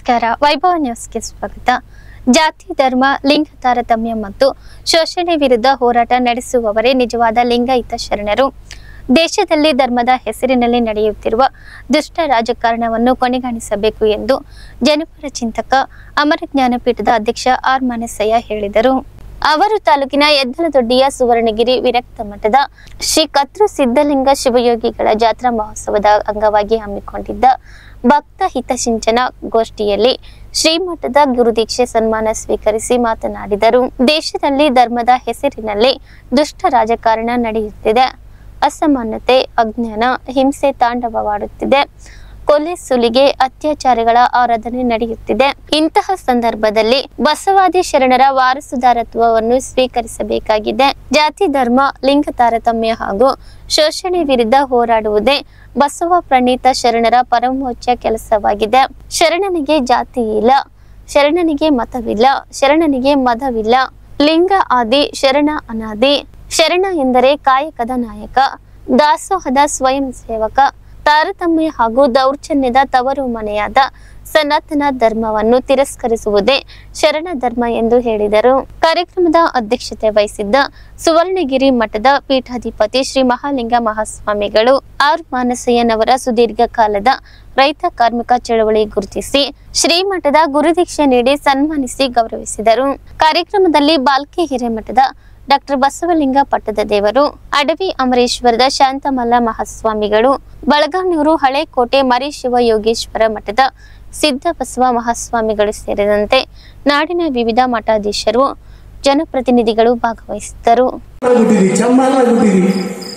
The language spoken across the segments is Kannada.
ನಮಸ್ಕಾರ ವೈಭವ ನ್ಯೂಸ್ಗೆ ಸ್ವಾಗತ ಜಾತಿ ಧರ್ಮ ಲಿಂಗ ತಾರತಮ್ಯ ಮತ್ತು ಶೋಷಣೆ ವಿರುದ್ಧ ಹೋರಾಟ ನಡೆಸುವವರೇ ನಿಜವಾದ ಲಿಂಗಾಯತ ಶರಣರು ದೇಶದಲ್ಲಿ ಧರ್ಮದ ಹೆಸರಿನಲ್ಲಿ ನಡೆಯುತ್ತಿರುವ ದುಷ್ಟ ರಾಜಕಾರಣವನ್ನು ಕೊನೆಗಾಣಿಸಬೇಕು ಎಂದು ಜನಪರ ಚಿಂತಕ ಅಮರ ಜ್ಞಾನಪೀಠದ ಅಧ್ಯಕ್ಷ ಆರ್ ಮಾನಸಯ್ಯ ಹೇಳಿದರು ಅವರು ತಾಲೂಕಿನ ಎದ್ದಲದೊಡ್ಡಿಯ ಸುವರ್ಣಗಿರಿ ವಿರಕ್ತ ಮಠದ ಶ್ರೀ ಕತ್ರು ಸಿದ್ಧಲಿಂಗ ಶಿವಯೋಗಿಗಳ ಜಾತ್ರಾ ಮಹೋತ್ಸವದ ಅಂಗವಾಗಿ ಹಮ್ಮಿಕೊಂಡಿದ್ದ ಭಕ್ತ ಹಿತಸಿಂಚನ ಗೋಷ್ಠಿಯಲ್ಲಿ ಶ್ರೀಮಠದ ಗುರುದೀಕ್ಷೆ ಸನ್ಮಾನ ಸ್ವೀಕರಿಸಿ ಮಾತನಾಡಿದರು ದೇಶದಲ್ಲಿ ಧರ್ಮದ ಹೆಸರಿನಲ್ಲಿ ದುಷ್ಟ ರಾಜಕಾರಣ ನಡೆಯುತ್ತಿದೆ ಅಸಮಾನತೆ ಅಜ್ಞಾನ ಹಿಂಸೆ ತಾಂಡವವಾಡುತ್ತಿದೆ ಕೊಲೆ ಸುಲಿಗೆ ಅತ್ಯಾಚಾರಗಳ ಆರಾಧನೆ ನಡೆಯುತ್ತಿದೆ ಇಂತಹ ಸಂದರ್ಭದಲ್ಲಿ ಬಸವಾದಿ ಶರಣರ ವಾರಸುದಾರತ್ವವನ್ನು ಸ್ವೀಕರಿಸಬೇಕಾಗಿದೆ ಜಾತಿ ಧರ್ಮ ಲಿಂಗ ತಾರತಮ್ಯ ಹಾಗೂ ಶೋಷಣೆ ವಿರುದ್ಧ ಹೋರಾಡುವುದೇ ಬಸವ ಪ್ರಣೀತ ಶರಣರ ಪರಮೋಚ್ಚ ಕೆಲಸವಾಗಿದೆ ಶರಣನಿಗೆ ಜಾತಿ ಇಲ್ಲ ಶರಣನಿಗೆ ಮತವಿಲ್ಲ ಶರಣನಿಗೆ ಮದವಿಲ್ಲ ಲಿಂಗ ಆದಿ ಶರಣ ಅನಾದಿ ಶರಣ ಎಂದರೆ ಕಾಯಕದ ನಾಯಕ ದಾಸೋಹದ ಸ್ವಯಂ ಸೇವಕ ತಾರತಮ್ಯ ಹಾಗೂ ದೌರ್ಜನ್ಯದ ತವರು ಮನೆಯಾದ ಸನಾತನ ಧರ್ಮವನ್ನು ತಿರಸ್ಕರಿಸುವುದೇ ಶರಣ ಧರ್ಮ ಎಂದು ಹೇಳಿದರು ಕಾರ್ಯಕ್ರಮದ ಅಧ್ಯಕ್ಷತೆ ವಹಿಸಿದ್ದ ಸುವರ್ಣಗಿರಿ ಮಠದ ಪೀಠಾಧಿಪತಿ ಶ್ರೀ ಮಹಾಲಿಂಗ ಮಹಾಸ್ವಾಮಿಗಳು ಆರ್ ಮಾನಸಯ್ಯನವರ ಸುದೀರ್ಘ ಕಾಲದ ರೈತ ಕಾರ್ಮಿಕ ಚಳವಳಿ ಗುರುತಿಸಿ ಶ್ರೀಮಠದ ಗುರುದೀಕ್ಷೆ ನೀಡಿ ಸನ್ಮಾನಿಸಿ ಗೌರವಿಸಿದರು ಕಾರ್ಯಕ್ರಮದಲ್ಲಿ ಬಾಲ್ಕಿ ಹಿರೇಮಠದ ಡಾಕ್ಟರ್ ಬಸವಲಿಂಗ ಪಟ್ಟದ ದೇವರು ಅಡವಿ ಅಮರೇಶ್ವರದ ಶಾಂತಮಲ್ಲ ಮಹಾಸ್ವಾಮಿಗಳು ಬಳಗಾನೂರು ಹಳೆಕೋಟೆ ಮರಿಶಿವ ಯೋಗೇಶ್ವರ ಮಠದ ಸಿದ್ಧ ಬಸವ ಮಹಾಸ್ವಾಮಿಗಳು ಸೇರಿದಂತೆ ನಾಡಿನ ವಿವಿಧ ಮಠಾಧೀಶರು ಜನಪ್ರತಿನಿಧಿಗಳು ಭಾಗವಹಿಸಿದ್ದರು ಆಗ್ಬಿಟ್ಟಿದಿ ಚಮ್ಮಾನ ಆಗ್ಬಿಟ್ಟಿದಿ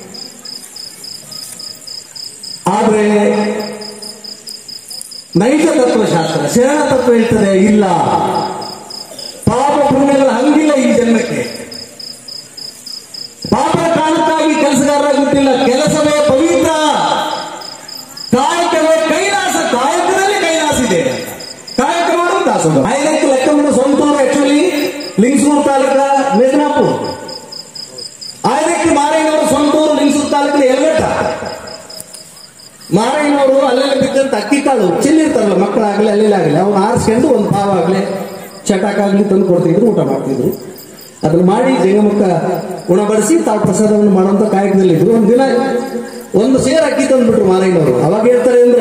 ಆದ್ರೆ ನೈಜ ತತ್ವಶಾಸ್ತ್ರ ಶರಣ ತತ್ವ ಹೇಳ್ತದೆ ಇಲ್ಲ ಪಾಪ ಪುಣ್ಯಗಳ ಹಂಗಿಲ್ಲ ಈ ಜನ್ಮಕ್ಕೆ ಪಾಪ ಕಾರಣಕ್ಕಾಗಿ ಕೆಲಸಗಾರರಾಗುತ್ತಿಲ್ಲ ಕೆಲಸವೇ ಪವಿತ್ರ ಕಾಯಕವೇ ಕೈಲಾಸ ಕಾಯಕದಲ್ಲಿ ಕೈಲಾಸ ಇದೆ ಕಾಯಕ ಮಾಡೋದು ದಾಸೋಹ ಐದಕ್ಕೆ ಲೆಕ್ಕ ಮಾಡೋ ಸ್ವಂತೂರು ಆಕ್ಚುಲಿ ಲಿಂಗಸೂರು ತಾಲೂಕ ಮೇದನಾಪುರ ಐದಕ್ಕೆ ಮಾರಯ್ಯನವರು ಸ್ವಂತೂರು ಲಿಂಗಸೂರು ತಾಲೂಕಿನ ಎಲ್ವೆಟ್ಟ ಮಾರಯ್ಯನವರು ಅಲ್ಲೆಲ್ಲ ಬಿದ್ದಂತ ಅಕ್ಕಿ ಕಾಳು ಚೆಲ್ಲಿರ್ತಾರಲ್ಲ ಮಕ್ಕಳಾಗ್ಲಿ ಅಲ್ಲೆಲ್ಲ ಆಗಲಿ ಅವ್ನು ಆರಿಸ್ಕೊಂಡು ಒಂದು ಪಾವ ಆಗ್ಲಿ ಚಟಾಕಾಗ್ಲಿ ತಂದು ಕೊಡ್ತಿದ್ರು ಊಟ ಮಾಡ್ತಿದ್ರು ಅದನ್ನ ಮಾಡಿ ಜಂಗಮಕ್ಕ ಉಣಬಡಿಸಿ ತಾವು ಪ್ರಸಾದವನ್ನು ಮಾಡುವಂತ ಕಾಯಕದಲ್ಲಿದ್ರು ಒಂದು ದಿನ ಒಂದು ಸೇರ್ ಅಕ್ಕಿ ತಂದ್ಬಿಟ್ರು ಮಾರಯ್ಯನವರು ಅವಾಗ ಹೇಳ್ತಾರೆ ಅಂದ್ರೆ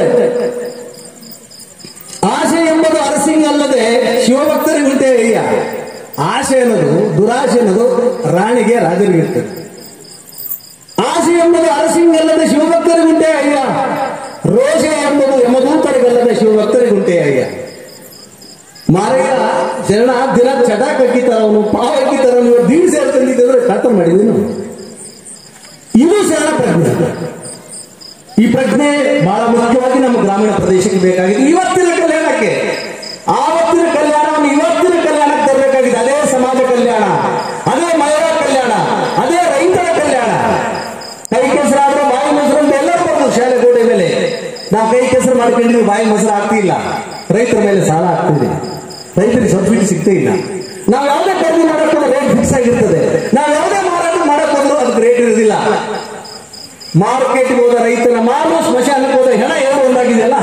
ಆಸೆ ಎಂಬುದು ಅರಸಿಂಗ್ ಅಲ್ಲದೆ ಶಿವಭಕ್ತರಿಗೆ ಉಂಟೆ ಅಯ್ಯ ಆಸೆ ಅನ್ನೋದು ದುರಾಸೆ ಅನ್ನೋದು ರಾಣಿಗೆ ರಾಜರಿಗೆ ಇರ್ತದೆ ಆಸೆ ಎಂಬುದು ಅರಸಿಂಗ್ ಅಲ್ಲದೆ ಶಿವಭಕ್ತರಿಗೆ ಉಂಟೆ ಅಯ್ಯ ರೋಷೆ ಎಂಬುದು ಯಮದೂತರಿಗಲ್ಲದೆ ಶಿವಭಕ್ತರಿಗೆ ಉಂಟೆ ಅಯ್ಯ ಮಾರಯ್ಯ ಶರಣ ದಿನ ಚಟಾಕ್ ಹಾಕಿತಾರ ಅವನು ಪಾವ ಹಾಕಿತಾರ ನೀವು ದೀಡ್ ಸೇರ್ ತಂದಿದ್ದಂದ್ರೆ ಖಾತ ಮಾಡಿದ್ವಿ ನಾವು ಇದು ಶರಣ ಪ್ರಜ್ಞೆ ಈ ಪ್ರಜ್ಞೆ ಬಹಳ ಮುಖ್ಯವಾಗಿ ನಮ್ಮ ಗ್ರಾಮೀಣ ಪ್ರದೇಶಕ್ಕೆ ಬೇಕಾಗಿದೆ ಇವತ್ತಿನ ಕಲ್ಯಾಣಕ್ಕೆ ಆವತ್ತಿನ ಕಲ್ಯಾಣವನ್ನು ಇವತ್ತಿನ ಕಲ್ಯಾಣಕ್ಕೆ ತರಬೇಕಾಗಿದೆ ಅದೇ ಸಮಾಜ ಕಲ್ಯಾಣ ಅದೇ ಮಹಿಳಾ ಕಲ್ಯಾಣ ಅದೇ ರೈತರ ಕಲ್ಯಾಣ ಕೈ ಕೆಸರಾದ್ರೆ ಬಾಯಿ ಮೊಸರು ಅಂತ ಎಲ್ಲರೂ ಬರ್ಬೋದು ಶಾಲೆ ಗೋಡೆ ಮೇಲೆ ನಾವು ಕೈ ಕೆಸರು ಮಾಡ್ಕೊಂಡಿದ್ವಿ ಬಾಯಿ ಮೊಸರು ಆಗ್ತಿಲ್ಲ ರೈತರ ಮೇಲೆ ಸಾಲ ಆಗ್ತಿದೆ ರೈತರಿಗೆ ಸಬ್ಸಿಡಿ ಸಿಗ್ತೇ ಇಲ್ಲ ನಾವು ಯಾವುದೇ ಖರೀದಿ ಮಾಡಕ್ ಹೋದ್ರೆ ರೇಟ್ ಫಿಕ್ಸ್ ಆಗಿರ್ತದೆ ನಾವು ಯಾವುದೇ ಮಾರಾಟ ಮಾಡಕ್ ಹೋದ್ರು ಅದಕ್ಕೆ ರೇಟ್ ಇರೋದಿಲ್ಲ ಮಾರ್ಕೆಟ್ಗೆ ಹೋದ ರೈತನ ಮಾರು ಸ್ಮಶಾನಕ್ಕೆ ಹೋದ ಹೆಣ ಎರಡು ಒಂದಾಗಿದೆಯಲ್ಲ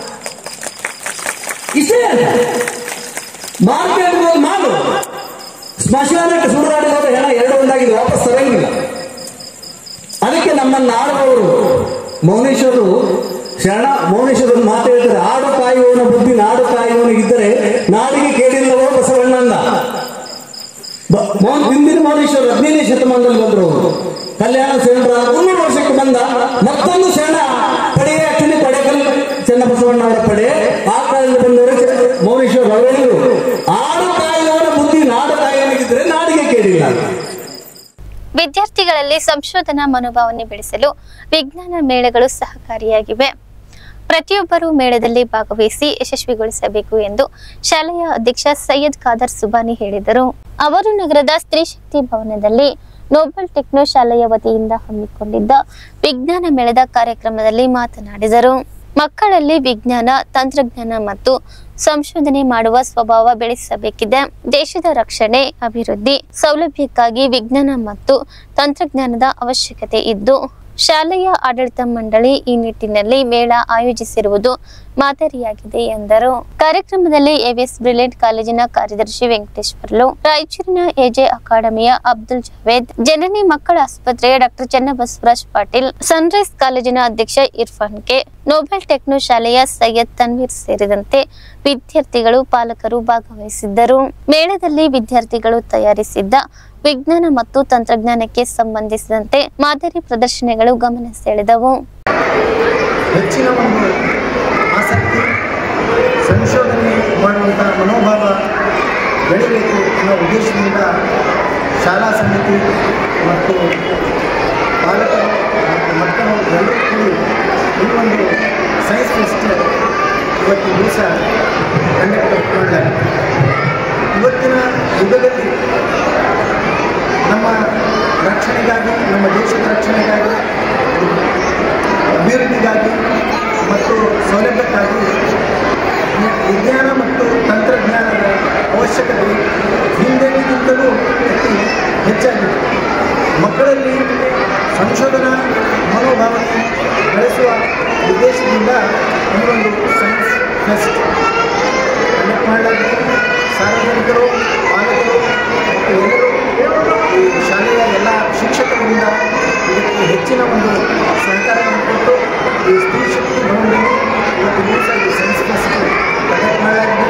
ಇಷ್ಟೇ ಅಲ್ಲ ಮಾರ್ಕೆಟ್ಗೆ ಹೋದ ಮಾಡು ಸ್ಮಶಾನಕ್ಕೆ ಸುಡುಗಾಡಿಗೆ ಹೋದ ಹೆಣ ಎರಡು ಒಂದಾಗಿದೆ ವಾಪಸ್ ತರಂಗಿಲ್ಲ ಅದಕ್ಕೆ ನಮ್ಮನ್ನು ಆಡುವವರು ಮೌನೇಶ್ವರರು ಶರಣ ಮೌನೇಶ್ವರರು ಮಾತು ಹೇಳ್ತಾರೆ ಆಡು ಕಾಯುವವನ ಬುದ್ಧಿ ನಾಡು ಕಾಯುವವನಿಗಿದ್ದರೆ ನಾಡಿಗೆ ಕೇಳಿಲ್ಲವೋ ಬಸವಣ್ಣಂದ ಬ- ಮೌನ್ ಹಿಂದಿನ ಮೌನೇಶ್ವರ ಹದಿನೈದನೇ ಶತಮಾನದಲ್ಲಿ ಬಂದರು ಅವರು ಕಲ್ಯಾಣ ಶರಣರ ಮುನ್ನೂರು ವರ್ಷಕ್ಕೆ ಬಂದ ಮತ್ತೊಂದು ಶರಣ ಪಡೆ ಆಕ್ಚುಲಿ ಪಡೆಕಲ್ ಚನ್ನಬಸವಣ್ಣ ಅವರ ಪಡೆ ಆ ಕಾಲದಲ್ಲಿ ಬಂದವರು ಚ- ಮೌನೇಶ್ವರ ಅವರು ಹೇಳಿದ್ರು ಆಡು ಕಾಯುವವನ ಬುದ್ಧಿ ನಾಡು ಕಾಯುವನಿಗಿದ್ರೆ ನಾಡಿಗೆ ಕೇಳಿಲ್ಲ ವಿದ್ಯಾರ್ಥಿಗಳಲ್ಲಿ ಸಂಶೋಧನಾ ಮನೋಭಾವನೆ ಬೆಳೆಸಲು ವಿಜ್ಞಾನ ಮೇಳಗಳು ಸಹಕಾರಿಯಾಗಿವೆ ಪ್ರತಿಯೊಬ್ಬರೂ ಮೇಳದಲ್ಲಿ ಭಾಗವಹಿಸಿ ಯಶಸ್ವಿಗೊಳಿಸಬೇಕು ಎಂದು ಶಾಲೆಯ ಅಧ್ಯಕ್ಷ ಸೈಯದ್ ಖಾದರ್ ಸುಬಾನಿ ಹೇಳಿದರು ಅವರು ನಗರದ ಸ್ತ್ರೀ ಶಕ್ತಿ ಭವನದಲ್ಲಿ ನೋಬಲ್ ಟೆಕ್ನೋ ಶಾಲೆಯ ವತಿಯಿಂದ ಹಮ್ಮಿಕೊಂಡಿದ್ದ ವಿಜ್ಞಾನ ಮೇಳದ ಕಾರ್ಯಕ್ರಮದಲ್ಲಿ ಮಾತನಾಡಿದರು ಮಕ್ಕಳಲ್ಲಿ ವಿಜ್ಞಾನ ತಂತ್ರಜ್ಞಾನ ಮತ್ತು ಸಂಶೋಧನೆ ಮಾಡುವ ಸ್ವಭಾವ ಬೆಳೆಸಬೇಕಿದೆ ದೇಶದ ರಕ್ಷಣೆ ಅಭಿವೃದ್ಧಿ ಸೌಲಭ್ಯಕ್ಕಾಗಿ ವಿಜ್ಞಾನ ಮತ್ತು ತಂತ್ರಜ್ಞಾನದ ಅವಶ್ಯಕತೆ ಇದ್ದು ಶಾಲೆಯ ಆಡಳಿತ ಮಂಡಳಿ ಈ ನಿಟ್ಟಿನಲ್ಲಿ ಮೇಳ ಆಯೋಜಿಸಿರುವುದು ಮಾದರಿಯಾಗಿದೆ ಎಂದರು ಕಾರ್ಯಕ್ರಮದಲ್ಲಿ ಎವಿಎಸ್ ಬ್ರಿಲಿಯಂಟ್ ಕಾಲೇಜಿನ ಕಾರ್ಯದರ್ಶಿ ವೆಂಕಟೇಶ್ವರ್ಲು ರಾಯಚೂರಿನ ಎಜೆ ಅಕಾಡೆಮಿಯ ಅಬ್ದುಲ್ ಜಾವೇದ್ ಜನನಿ ಮಕ್ಕಳ ಆಸ್ಪತ್ರೆಯ ಡಾಕ್ಟರ್ ಚನ್ನಬಸವರಾಜ್ ಪಾಟೀಲ್ ಸನ್ರೈಸ್ ಕಾಲೇಜಿನ ಅಧ್ಯಕ್ಷ ಇರ್ಫಾನ್ ಕೆ ನೋಬೆಲ್ ಟೆಕ್ನೋ ಶಾಲೆಯ ಸೈಯದ್ ತನ್ವೀರ್ ಸೇರಿದಂತೆ ವಿದ್ಯಾರ್ಥಿಗಳು ಪಾಲಕರು ಭಾಗವಹಿಸಿದ್ದರು ಮೇಳದಲ್ಲಿ ವಿದ್ಯಾರ್ಥಿಗಳು ತಯಾರಿಸಿದ್ದ ವಿಜ್ಞಾನ ಮತ್ತು ತಂತ್ರಜ್ಞಾನಕ್ಕೆ ಸಂಬಂಧಿಸಿದಂತೆ ಮಾದರಿ ಪ್ರದರ್ಶನಗಳು ಗಮನ ಸೆಳೆದವು ಹೆಚ್ಚಿನ ಒಂದು ಆಸಕ್ತಿ ಸಂಶೋಧನೆ ಮಾಡುವಂಥ ಮನೋಭಾವ ಬೆಳಿಬೇಕು ಅನ್ನೋ ಉದ್ದೇಶದಿಂದ ಶಾಲಾ ಸಮಿತಿ ಮತ್ತು ಪಾಲಕರು ಮತ್ತು ಮಕ್ಕಳು ಎಲ್ಲರೂ ಕೂಡಿ ಈ ಒಂದು ಸೈನ್ಸ್ ಫೆಸ್ಟ್ ಇವತ್ತಿನ ದಿವಸ ಕಂಡಕ್ಟ್ ಮಾಡಲಾಗಿದೆ ಇವತ್ತಿನ ಯುಗದಲ್ಲಿ ನಮ್ಮ ರಕ್ಷಣೆಗಾಗಿ ನಮ್ಮ ದೇಶದ ರಕ್ಷಣೆಗಾಗಿ ಅಭಿವೃದ್ಧಿಗಾಗಿ ಮತ್ತು ಸೌಲಭ್ಯಕ್ಕಾಗಿ ವಿಜ್ಞಾನ ಮತ್ತು ತಂತ್ರಜ್ಞಾನದ ಅವಶ್ಯಕತೆ ಹಿಂದೆಂದಿಗಿಂತಲೂ ಅತಿ ಹೆಚ್ಚಾಗಿದೆ ಮಕ್ಕಳಲ್ಲಿ ಸಂಶೋಧನಾ ಮನೋಭಾವನೆ ಬೆಳೆಸುವ ಉದ್ದೇಶದಿಂದ ಈ ಒಂದು ಸೈನ್ಸ್ ಫೆಸ್ಟ್ ಕಂಡಕ್ಟ್ ಮಾಡಲಾಗಿದೆ ಸಾರ್ವಜನಿಕರು ಪಾಲಕರು ಮತ್ತು ಎಲ್ಲರೂ ಈ ಶಾಲೆಯ ಎಲ್ಲ ಶಿಕ್ಷಕರಿಂದ ಇದಕ್ಕೆ ಹೆಚ್ಚಿನ ಒಂದು ಸಹಕಾರವನ್ನು ಕೊಟ್ಟು ಈ ಸ್ತ್ರೀ ಶಕ್ತಿ ಭವನದಲ್ಲಿ ಇವತ್ತು ದಿವಸ ಈ ಸೈನ್ಸ್ ಫೆಸ್ಟ್ ಕಂಡಕ್ಟ್ ಮಾಡಲಾಗಿದೆ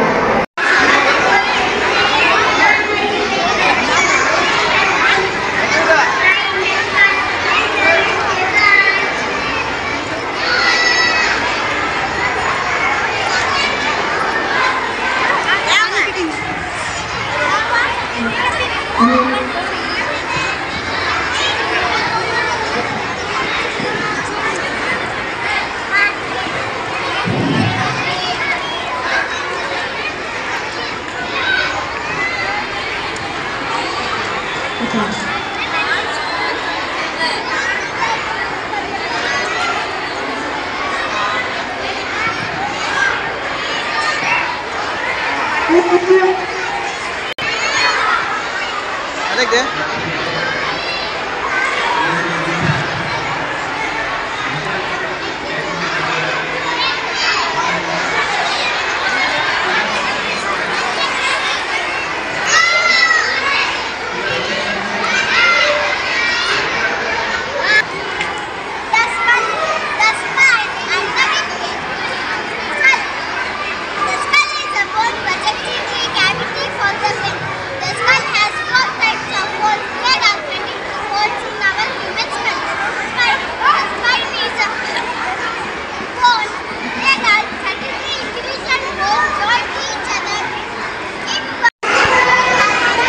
ಅದಕ್ಕೆ The skull, the spine, and the ribcage. Skull. The skull is a bone projecting a cavity for the brain. The skull has four types of holes. There are 22 holes in our human skull. Spine. The spine is a bone. There are 33 individual bones joined each other. In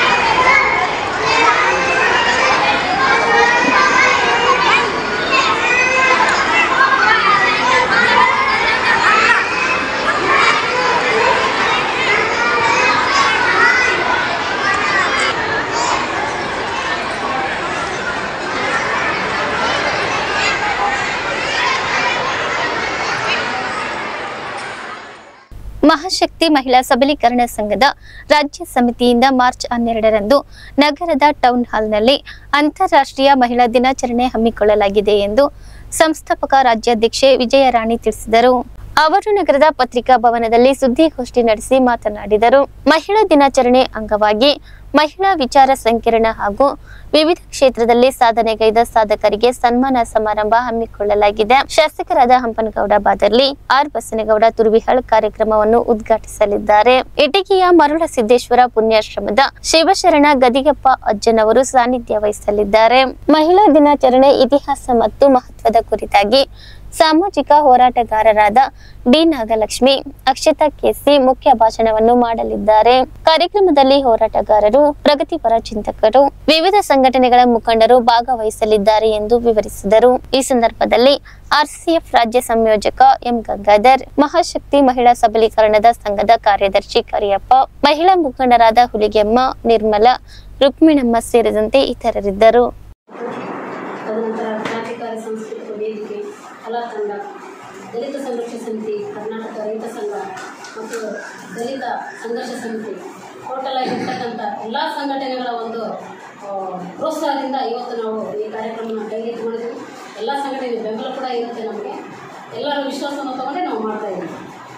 ಮಹಾಶಕ್ತಿ ಮಹಿಳಾ ಸಬಲೀಕರಣ ಸಂಘದ ರಾಜ್ಯ ಸಮಿತಿಯಿಂದ ಮಾರ್ಚ್ ಹನ್ನೆರಡರಂದು ನಗರದ ಟೌನ್ ಹಾಲ್ನಲ್ಲಿ ಅಂತಾರಾಷ್ಟ್ರೀಯ ಮಹಿಳಾ ದಿನಾಚರಣೆ ಹಮ್ಮಿಕೊಳ್ಳಲಾಗಿದೆ ಎಂದು ಸಂಸ್ಥಾಪಕ ರಾಜ್ಯಾಧ್ಯಕ್ಷೆ ವಿಜಯರಾಣಿ ತಿಳಿಸಿದರು ಅವರು ನಗರದ ಪತ್ರಿಕಾ ಭವನದಲ್ಲಿ ಸುದ್ದಿಗೋಷ್ಠಿ ನಡೆಸಿ ಮಾತನಾಡಿದರು ಮಹಿಳಾ ದಿನಾಚರಣೆ ಅಂಗವಾಗಿ ಮಹಿಳಾ ವಿಚಾರ ಸಂಕಿರಣ ಹಾಗೂ ವಿವಿಧ ಕ್ಷೇತ್ರದಲ್ಲಿ ಸಾಧನೆಗೈದ ಸಾಧಕರಿಗೆ ಸನ್ಮಾನ ಸಮಾರಂಭ ಹಮ್ಮಿಕೊಳ್ಳಲಾಗಿದೆ ಶಾಸಕರಾದ ಹಂಪನಗೌಡ ಬಾದರ್ಲಿ ಆರ್ ಬಸನಗೌಡ ತುರ್ವಿಹಳ್ ಕಾರ್ಯಕ್ರಮವನ್ನು ಉದ್ಘಾಟಿಸಲಿದ್ದಾರೆ ಇಟಗಿಯ ಮರುಳ ಸಿದ್ದೇಶ್ವರ ಪುಣ್ಯಾಶ್ರಮದ ಶಿವಶರಣ ಗದಿಗಪ್ಪ ಅಜ್ಜನವರು ಸಾನ್ನಿಧ್ಯ ವಹಿಸಲಿದ್ದಾರೆ ಮಹಿಳಾ ದಿನಾಚರಣೆ ಇತಿಹಾಸ ಮತ್ತು ಮಹತ್ವದ ಕುರಿತಾಗಿ ಸಾಮಾಜಿಕ ಹೋರಾಟಗಾರರಾದ ಡಿ ನಾಗಲಕ್ಷ್ಮಿ ಅಕ್ಷತಾ ಕೆಸಿ ಮುಖ್ಯ ಭಾಷಣವನ್ನು ಮಾಡಲಿದ್ದಾರೆ ಕಾರ್ಯಕ್ರಮದಲ್ಲಿ ಹೋರಾಟಗಾರರು ಪ್ರಗತಿಪರ ಚಿಂತಕರು ವಿವಿಧ ಸಂಘಟನೆಗಳ ಮುಖಂಡರು ಭಾಗವಹಿಸಲಿದ್ದಾರೆ ಎಂದು ವಿವರಿಸಿದರು ಈ ಸಂದರ್ಭದಲ್ಲಿ ಆರ್ಸಿಎಫ್ ರಾಜ್ಯ ಸಂಯೋಜಕ ಎಂ ಗಂಗಾಧರ್ ಮಹಾಶಕ್ತಿ ಮಹಿಳಾ ಸಬಲೀಕರಣದ ಸಂಘದ ಕಾರ್ಯದರ್ಶಿ ಕರಿಯಪ್ಪ ಮಹಿಳಾ ಮುಖಂಡರಾದ ಹುಲಿಗೆಮ್ಮ ನಿರ್ಮಲಾ ರುಕ್ಮಿಣಮ್ಮ ಸೇರಿದಂತೆ ಇತರರಿದ್ದರು ತದನಂತರ ಕ್ರಾಂತಿಕಾರಿ ಸಾಂಸ್ಕೃತಿಕ ವೇದಿಕೆ ಕಲಾ ತಂಡ ದಲಿತ ಸಂರಕ್ಷಣಾ ಸಮಿತಿ ಕರ್ನಾಟಕ ರೈತ ಸಂಘ ಮತ್ತು ದಲಿತ ಸಂಘರ್ಷ ಸಮಿತಿ ಟೋಟಲ್ ಆಗಿರ್ತಕ್ಕಂಥ ಎಲ್ಲ ಸಂಘಟನೆಗಳ ಒಂದು ಆ, ಪ್ರೋತ್ಸಾಹದಿಂದ ಇವತ್ತು ನಾವು ಈ ಕಾರ್ಯಕ್ರಮನ ಕೈಗೆತ್ತಿ ಮಾಡಿದ್ವಿ ಎಲ್ಲ ಸಂಘಟನೆ ಬೆಂಬಲ ಕೂಡ ಇರುತ್ತೆ ನಮಗೆ ಎಲ್ಲರ ವಿಶ್ವಾಸವನ್ನು ತಗೊಂಡೇ ನಾವು ಮಾಡ್ತಾ ಇದ್ದೀವಿ